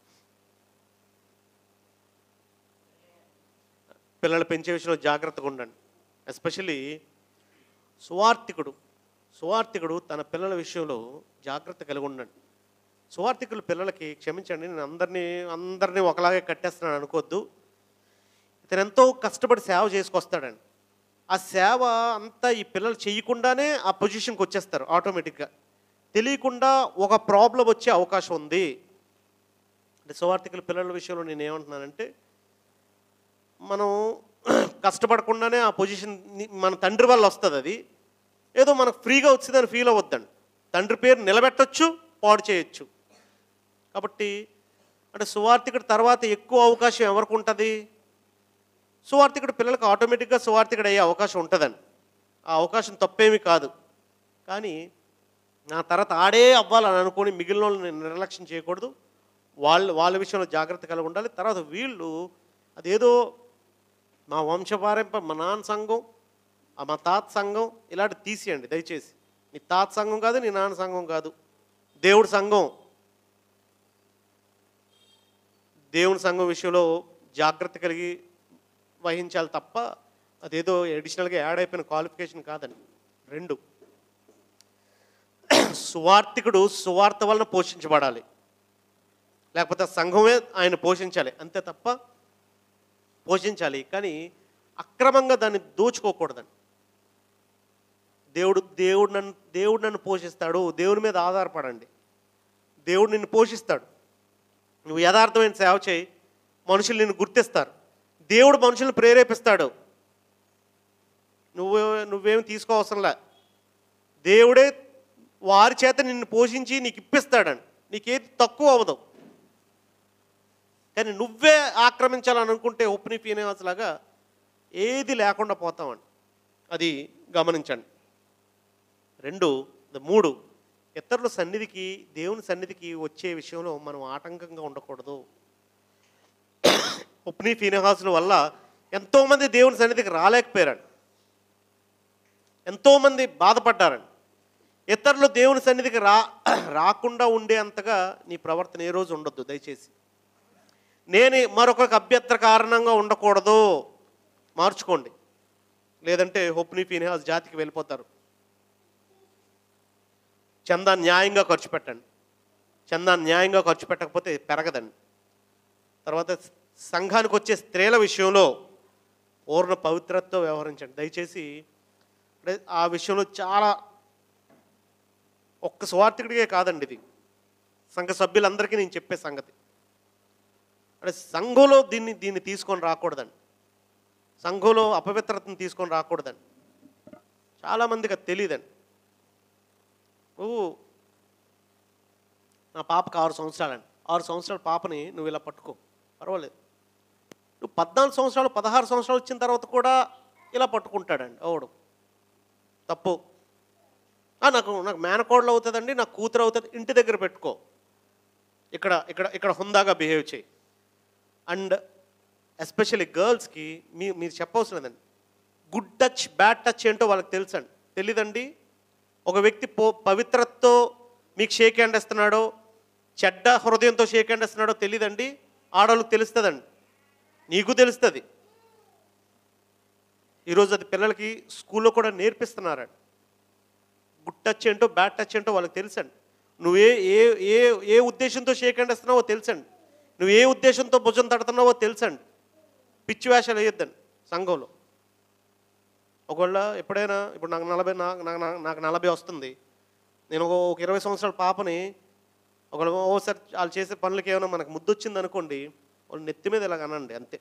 పిల్లలు పెంచే విషయంలో జాగ్రత్తగా ఉండండి ఎస్పెషల్లీ సువార్థికుడు సువార్థికుడు తన పిల్లల విషయంలో జాగ్రత్త కలిగి ఉండండి సువార్థికులు పిల్లలకి క్షమించండి నేను అందరినీ అందరినీ ఒకలాగే కట్టేస్తున్నాను అనుకోవద్దు ఇతను ఎంతో కష్టపడి సేవ చేసుకొస్తాడండి ఆ సేవ అంతా ఈ పిల్లలు చేయకుండానే ఆ పొజిషన్కి వచ్చేస్తారు ఆటోమేటిక్గా తెలియకుండా ఒక ప్రాబ్లం వచ్చే అవకాశం ఉంది అంటే సువార్థికుల పిల్లల విషయంలో నేను ఏమంటున్నానంటే మనం కష్టపడకుండానే ఆ పొజిషన్ ని- మన తండ్రి వల్ల వస్తుంది అది ఏదో మనకు ఫ్రీగా వచ్చిందని ఫీల్ అవ్వద్దండి తండ్రి పేరు నిలబెట్టొచ్చు పాడు చేయొచ్చు కాబట్టి అంటే సువార్థికుడు తర్వాత ఎక్కువ అవకాశం ఎవరికి ఉంటుంది సువార్థికుడు పిల్లలకు ఆటోమేటిక్గా సువార్థికుడు అయ్యే అవకాశం ఉంటుందండి ఆ అవకాశం తప్పేమీ కాదు కానీ నా తర్వాత ఆడే అవ్వాలని అనుకొని మిగిలిన వాళ్ళని నిర్లక్ష్యం చేయకూడదు వాళ్ళ వాళ్ళ విషయంలో జాగ్రత్త కలిగి ఉండాలి తర్వాత వీళ్ళు అదేదో మా వంశపారంప మా నాన్న సంఘం ఆ మా తాత సంఘం ఇలాంటి తీసేయండి దయచేసి నీ తాత సంఘం కాదు నీ నాన్న సంఘం కాదు దేవుడి సంఘం దేవుని సంఘం విషయంలో జాగ్రత్త కలిగి వహించాలి తప్ప అదేదో అడిషనల్గా యాడ్ అయిపోయిన క్వాలిఫికేషన్ కాదండి రెండు సువార్థికుడు సువార్త వలన పోషించబడాలి లేకపోతే సంఘమే ఆయన పోషించాలి అంతే తప్ప పోషించాలి కానీ అక్రమంగా దాన్ని దోచుకోకూడదండి దేవుడు దేవుడు నన్ను దేవుడు నన్ను పోషిస్తాడు దేవుని మీద ఆధారపడండి దేవుడు నిన్ను పోషిస్తాడు నువ్వు యథార్థమైన సేవ చేయి మనుషులు నిన్ను గుర్తిస్తారు దేవుడు మనుషులను ప్రేరేపిస్తాడు నువ్వు నువ్వేమి తీసుకోవసరంలే దేవుడే వారి చేత నిన్ను పోషించి నీకు ఇప్పిస్తాడని నీకేది తక్కువ అవ్వదు కానీ నువ్వే ఆక్రమించాలని అనుకుంటే ఒప్పిని పీనేవాసలాగా ఏది లేకుండా పోతామండి అది గమనించండి రెండు ద మూడు ఇతరుల సన్నిధికి దేవుని సన్నిధికి వచ్చే విషయంలో మనం ఆటంకంగా ఉండకూడదు ఉప్ని ఫీనహాసుల వల్ల ఎంతోమంది దేవుని సన్నిధికి రాలేకపోయారండి ఎంతోమంది బాధపడ్డారండి ఇతరులు దేవుని సన్నిధికి రా రాకుండా ఉండే అంతగా నీ ప్రవర్తన ఏ రోజు ఉండొద్దు దయచేసి నేను మరొకరికి అభ్యంతర కారణంగా ఉండకూడదు మార్చుకోండి లేదంటే హొప్ని ఫీనిహాస్ జాతికి వెళ్ళిపోతారు చందా న్యాయంగా ఖర్చు పెట్టండి చందా న్యాయంగా ఖర్చు పెట్టకపోతే పెరగదండి తర్వాత సంఘానికి వచ్చే స్త్రీల విషయంలో పూర్ణ పవిత్రతతో వ్యవహరించండి దయచేసి అంటే ఆ విషయంలో చాలా ఒక్క స్వార్థికుడికే కాదండి ఇది సంఘ సభ్యులందరికీ నేను చెప్పే సంగతి అంటే సంఘంలో దీన్ని దీన్ని తీసుకొని రాకూడదండి సంఘంలో అపవిత్రతను తీసుకొని రాకూడదండి చాలామందికి అది తెలియదండి నువ్వు నా పాపకు ఆరు సంవత్సరాలండి ఆరు సంవత్సరాల పాపని నువ్వు ఇలా పట్టుకో పర్వాలేదు నువ్వు పద్నాలుగు సంవత్సరాలు పదహారు సంవత్సరాలు వచ్చిన తర్వాత కూడా ఇలా పట్టుకుంటాడండి అవడు తప్పు "ఆ, నాకు నాకు మేనకోడలు అవుతుందండి నాకు కూతురు అవుతుంది ఇంటి దగ్గర పెట్టుకో ఇక్కడ ఇక్కడ ఇక్కడ హుందాగా బిహేవ్ చేయి అండ్ ఎస్పెషల్లీ గర్ల్స్కి మీ మీరు చెప్పవలసిన లేదండి గుడ్ టచ్ బ్యాడ్ టచ్ ఏంటో వాళ్ళకి తెలుసండి తెలీదండి ఒక వ్యక్తి పో పవిత్రతతో మీకు షేక్ హ్యాండ్ ఇస్తున్నాడో చెడ్డ హృదయంతో షేక్ హ్యాండ్ ఇస్తున్నాడో తెలియదండి ఆడవాళ్ళకి తెలుస్తుందండి నీకు తెలుస్తుంది ఈరోజు అది పిల్లలకి స్కూల్లో కూడా నేర్పిస్తున్నారండి గుడ్ టచ్ ఏంటో బ్యాడ్ టచ్ ఏంటో వాళ్ళకి తెలుసండి నువ్వే ఏ ఏ ఏ ఉద్దేశంతో షేక్ హ్యాండ్ ఇస్తున్నావో తెలుసండి నువ్వు ఏ ఉద్దేశంతో భుజం తడుతున్నావో తెలుసండి పిచ్చి వేషాలు వేయొద్దండి సంఘంలో ఒకవేళ ఎప్పుడైనా ఇప్పుడు నాకు నలభై నాకు నాకు నాకు నలభై వస్తుంది నేను ఒక ఒక ఇరవై సంవత్సరాల పాపని ఒకవేళ ఓసారి వాళ్ళు చేసే పనులకి ఏమైనా మనకు ముద్దు వచ్చింది అనుకోండి వాళ్ళు నెత్తి మీద ఇలాగ అనండి అంతే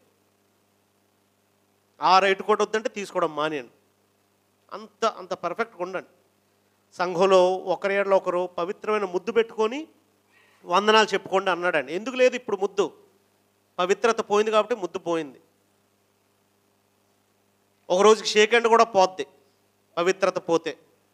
ఆ రైట్ కూడా వద్దంటే తీసుకోవడం మానేయండి అంత అంత పర్ఫెక్ట్గా ఉండండి సంఘంలో ఒకరి ఏడలో ఒకరు పవిత్రమైన ముద్దు పెట్టుకొని వందనాలు చెప్పుకోండి అన్నాడండి ఎందుకు లేదు ఇప్పుడు ముద్దు పవిత్రత పోయింది కాబట్టి ముద్దు పోయింది ఒక రోజుకి షేక్ హ్యాండ్ కూడా పోద్ది పవిత్రత పోతే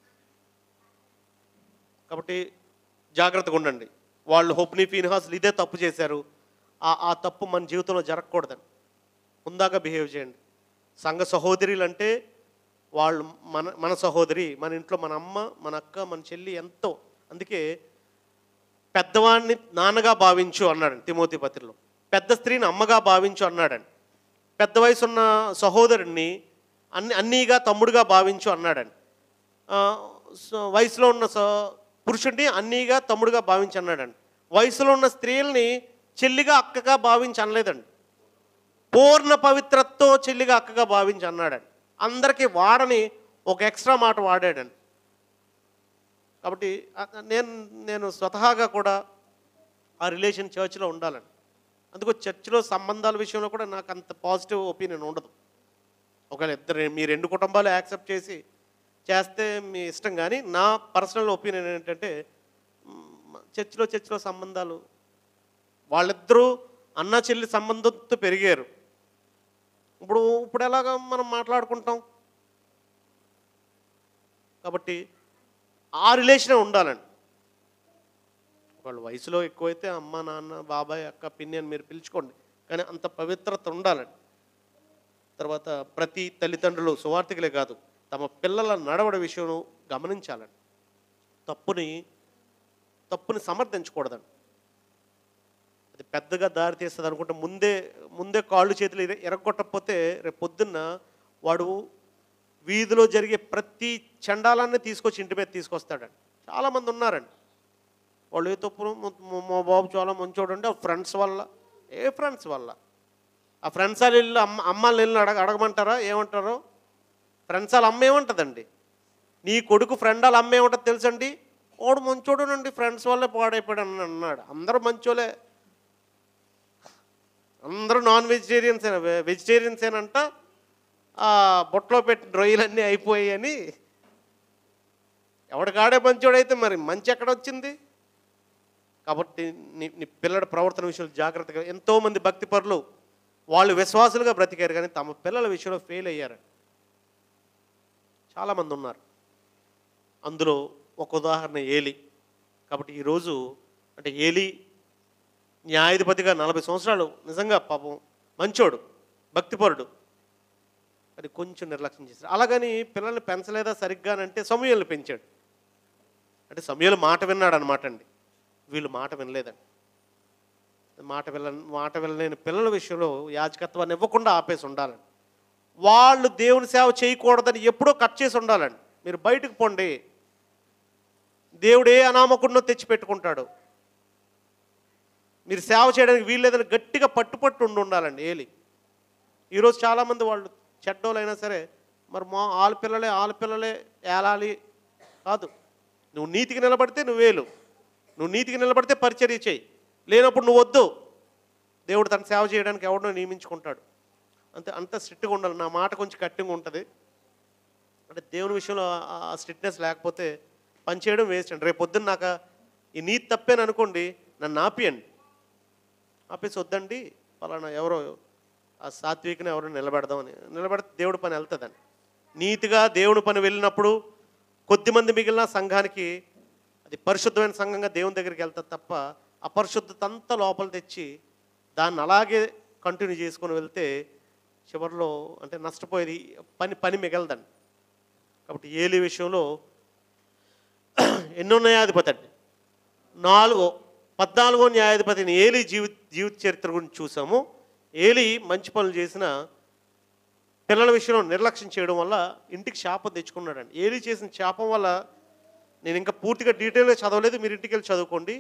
కాబట్టి జాగ్రత్తగా ఉండండి వాళ్ళు హొప్ని ఫీన్హాస్లు ఇదే తప్పు చేశారు ఆ ఆ తప్పు మన జీవితంలో జరగకూడదండి ముందాగా బిహేవ్ చేయండి సంఘ సహోదరులు అంటే వాళ్ళు మన మన సహోదరి మన ఇంట్లో మన అమ్మ మన అక్క మన చెల్లి ఎంతో అందుకే పెద్దవాడిని నాన్నగా భావించు అన్నాడండి తిమోతి పత్రిలో పెద్ద స్త్రీని అమ్మగా భావించు అన్నాడండి పెద్ద వయసు ఉన్న సహోదరుడిని అన్ని అన్నీగా తమ్ముడుగా భావించు అన్నాడండి ఆ, స- వయసులో ఉన్న స పురుషుడిని అన్నీగా తమ్ముడుగా భావించి అన్నాడండి వయసులో ఉన్న స్త్రీల్ని చెల్లిగా అక్కగా భావించి అనలేదండి పూర్ణ పవిత్రతతో చెల్లిగా అక్కగా భావించి అన్నాడండి అందరికీ వాడని ఒక ఎక్స్ట్రా మాట వాడాడండి కాబట్టి ఆ- నేను నేను స్వతహాగా కూడా ఆ రిలేషన్ చర్చ్లో ఉండాలండి అందుకు చర్చిలో సంబంధాల విషయంలో కూడా నాకు అంత పాజిటివ్ ఒపీనియన్ ఉండదు ఒకవేళ ఇద్దరు మీ రెండు కుటుంబాలు యాక్సెప్ట్ చేసి చేస్తే మీ ఇష్టం కానీ నా పర్సనల్ ఒపీనియన్ ఏంటంటే మ్, చర్చిలో చర్చిలో సంబంధాలు వాళ్ళిద్దరూ అన్న చెల్లి సంబంధంతో పెరిగారు ఇప్పుడు ఇప్పుడు ఎలాగా మనం మాట్లాడుకుంటాం కాబట్టి ఆ రిలేషనే ఉండాలండి వాళ్ళ వయసులో ఎక్కువైతే అమ్మ నాన్న బాబాయ్ అక్క పిన్ని అని మీరు పిలుచుకోండి కానీ అంత పవిత్రత ఉండాలండి తర్వాత ప్రతి తల్లిదండ్రులు సువార్థికులే కాదు తమ పిల్లల నడవడ విషయం గమనించాలండి తప్పుని తప్పుని సమర్థించకూడదండి అది పెద్దగా దారి తీస్తుంది అనుకుంటే ముందే ముందే కాళ్ళు చేతులు ఇర- ఎరగొట్టకపోతే రేపు పొద్దున్న వాడు వీధిలో జరిగే ప్రతి చండాలాన్ని తీసుకొచ్చి ఇంటి మీద తీసుకొస్తాడండి చాలామంది ఉన్నారండి వాళ్ళు ఏ తప్పును మా- మా బాబు చాలా మంచోడు అంటే ఫ్రెండ్స్ వల్ల ఏ ఫ్రెండ్స్ వల్ల ఆ ఫ్రెండ్స్ వాళ్ళు వెళ్ళి అమ్మ అమ్మాళ్ళని వెళ్ళి అడగ అడగమంటారా ఏమంటారో ఫ్రెండ్స్ వాళ్ళ అమ్మ ఏమంటుందండి నీ కొడుకు ఫ్రెండ్ వాళ్ళ అమ్మ ఏమంటుంది తెలుసండి వాడు మంచోడునండి ఫ్రెండ్స్ వల్లే పాడైపోయాడు అని అన్నాడు అందరూ మంచోలే అందరూ నాన్ వెజిటేరియన్స్ వెజిటేరియన్స్ ఏనంట ఆ బొట్లో పెట్టిన రొయ్యలన్నీ అయిపోయాయి అని ఎవడికాడే మంచోడైతే మరి మంచి ఎక్కడ వచ్చింది కాబట్టి నీ నీ పిల్లల ప్రవర్తన విషయంలో జాగ్రత్తగా ఎంతోమంది భక్తి పరులు వాళ్ళు విశ్వాసులుగా బ్రతికారు కానీ తమ పిల్లల విషయంలో ఫెయిల్ అయ్యారు చాలామంది ఉన్నారు అందులో ఒక ఉదాహరణ ఏలి కాబట్టి ఈరోజు అంటే ఏలి న్యాయాధిపతిగా నలభై సంవత్సరాలు నిజంగా పాపం మంచోడు భక్తిపరుడు అది కొంచెం నిర్లక్ష్యం చేశారు అలాగని పిల్లల్ని పెంచలేదా సరిగ్గా అని అంటే సమయాలను పెంచాడు అంటే సమయాలు మాట విన్నాడు అనమాట అండి వీళ్ళు మాట వినలేదండి మాట విన మాట వినలేని పిల్లల విషయంలో యాజకత్వాన్ని ఇవ్వకుండా ఆపేసి ఉండాలండి వాళ్ళు దేవుని సేవ చేయకూడదని ఎప్పుడో కట్ చేసి ఉండాలండి మీరు బయటకు పోండి దేవుడు ఏ అనామకుడినో తెచ్చి పెట్టుకుంటాడు మీరు సేవ చేయడానికి వీల్లేదని గట్టిగా పట్టుపట్టు ఉండి ఉండాలండి ఏలి ఈరోజు చాలామంది వాళ్ళు చెడ్డోళ్ళైనా సరే మరి మా ఆడపిల్లలే ఆడపిల్లలే ఏలాలి కాదు నువ్వు నీతికి నిలబడితే నువ్వేలు నువ్వు నీతికి నిలబడితే పరిచర్య చేయి లేనప్పుడు నువ్వు వద్దు దేవుడు తన సేవ చేయడానికి ఎవడో నియమించుకుంటాడు అంతే అంత స్ట్రిక్ట్గా ఉండాలి నా మాట కొంచెం కట్టింగ్ ఉంటుంది అంటే దేవుని విషయంలో ఆ- ఆ స్ట్రిక్ట్నెస్ లేకపోతే పని చేయడం వేస్ట్ అండి రేపు పొద్దున్న నాకు ఆ- ఈ నీతి తప్పేని అనుకోండి నన్ను ఆపియండి ఆపేసి వద్దండి పలానా ఎవరో ఆ సాత్వికని ఎవరో నిలబెడదామని నిలబెడితే దేవుడి పని వెళ్తుందని నీతిగా దేవుడి పని వెళ్ళినప్పుడు కొద్దిమంది మిగిలిన సంఘానికి అది పరిశుద్ధమైన సంఘంగా దేవుని దగ్గరికి వెళ్తుంది తప్ప అపరిశుద్ధత అంతా లోపల తెచ్చి దాన్ని అలాగే కంటిన్యూ చేసుకొని వెళ్తే చివరిలో అంటే నష్టపోయేది పని పని మిగలదండి కాబట్టి ఏలి విషయంలో ఎన్నో న్యాయాధిపతి అండి నాలుగో పద్నాలుగో న్యాయాధిపతిని ఏలి జీవిత జీవిత చరిత్ర గురించి చూసాము ఏలి మంచి పనులు చేసిన పిల్లల విషయంలో నిర్లక్ష్యం చేయడం వల్ల ఇంటికి శాపం తెచ్చుకున్నాడండి ఏలి చేసిన శాపం వల్ల నేను ఇంకా పూర్తిగా డీటెయిల్గా చదవలేదు మీరు ఇంటికి వెళ్ళి చదువుకోండి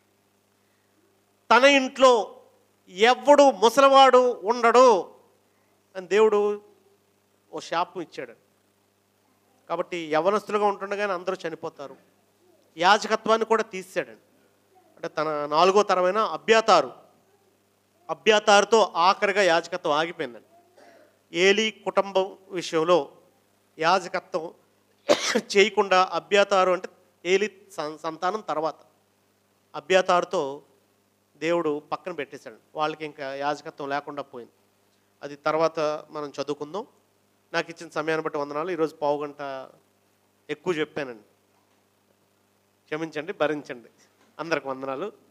తన ఇంట్లో ఎవడు ముసలివాడు ఉండడు అని దేవుడు ఓ శాపం ఇచ్చాడు కాబట్టి యవనస్తులుగా ఉంటుండగానే అందరూ చనిపోతారు యాజకత్వాన్ని కూడా తీసాడండి అంటే తన నాలుగో తరమైన అభ్యాతారు అభ్యాతారుతో ఆఖరిగా యాజకత్వం ఆగిపోయిందండి ఏలి కుటుంబం విషయంలో యాజకత్వం చేయకుండా అభ్యాతారు అంటే ఏలి సం- సంతానం తర్వాత అభ్యాతారుతో దేవుడు పక్కన పెట్టేశాడు వాళ్ళకి ఇంకా యాజకత్వం లేకుండా పోయింది అది తర్వాత మనం చదువుకుందాం నాకు ఇచ్చిన సమయాన్ని బట్టి వందనాలు ఈరోజు పావు గంట ఎక్కువ చెప్పానండి క్షమించండి భరించండి అందరికి వందనాలు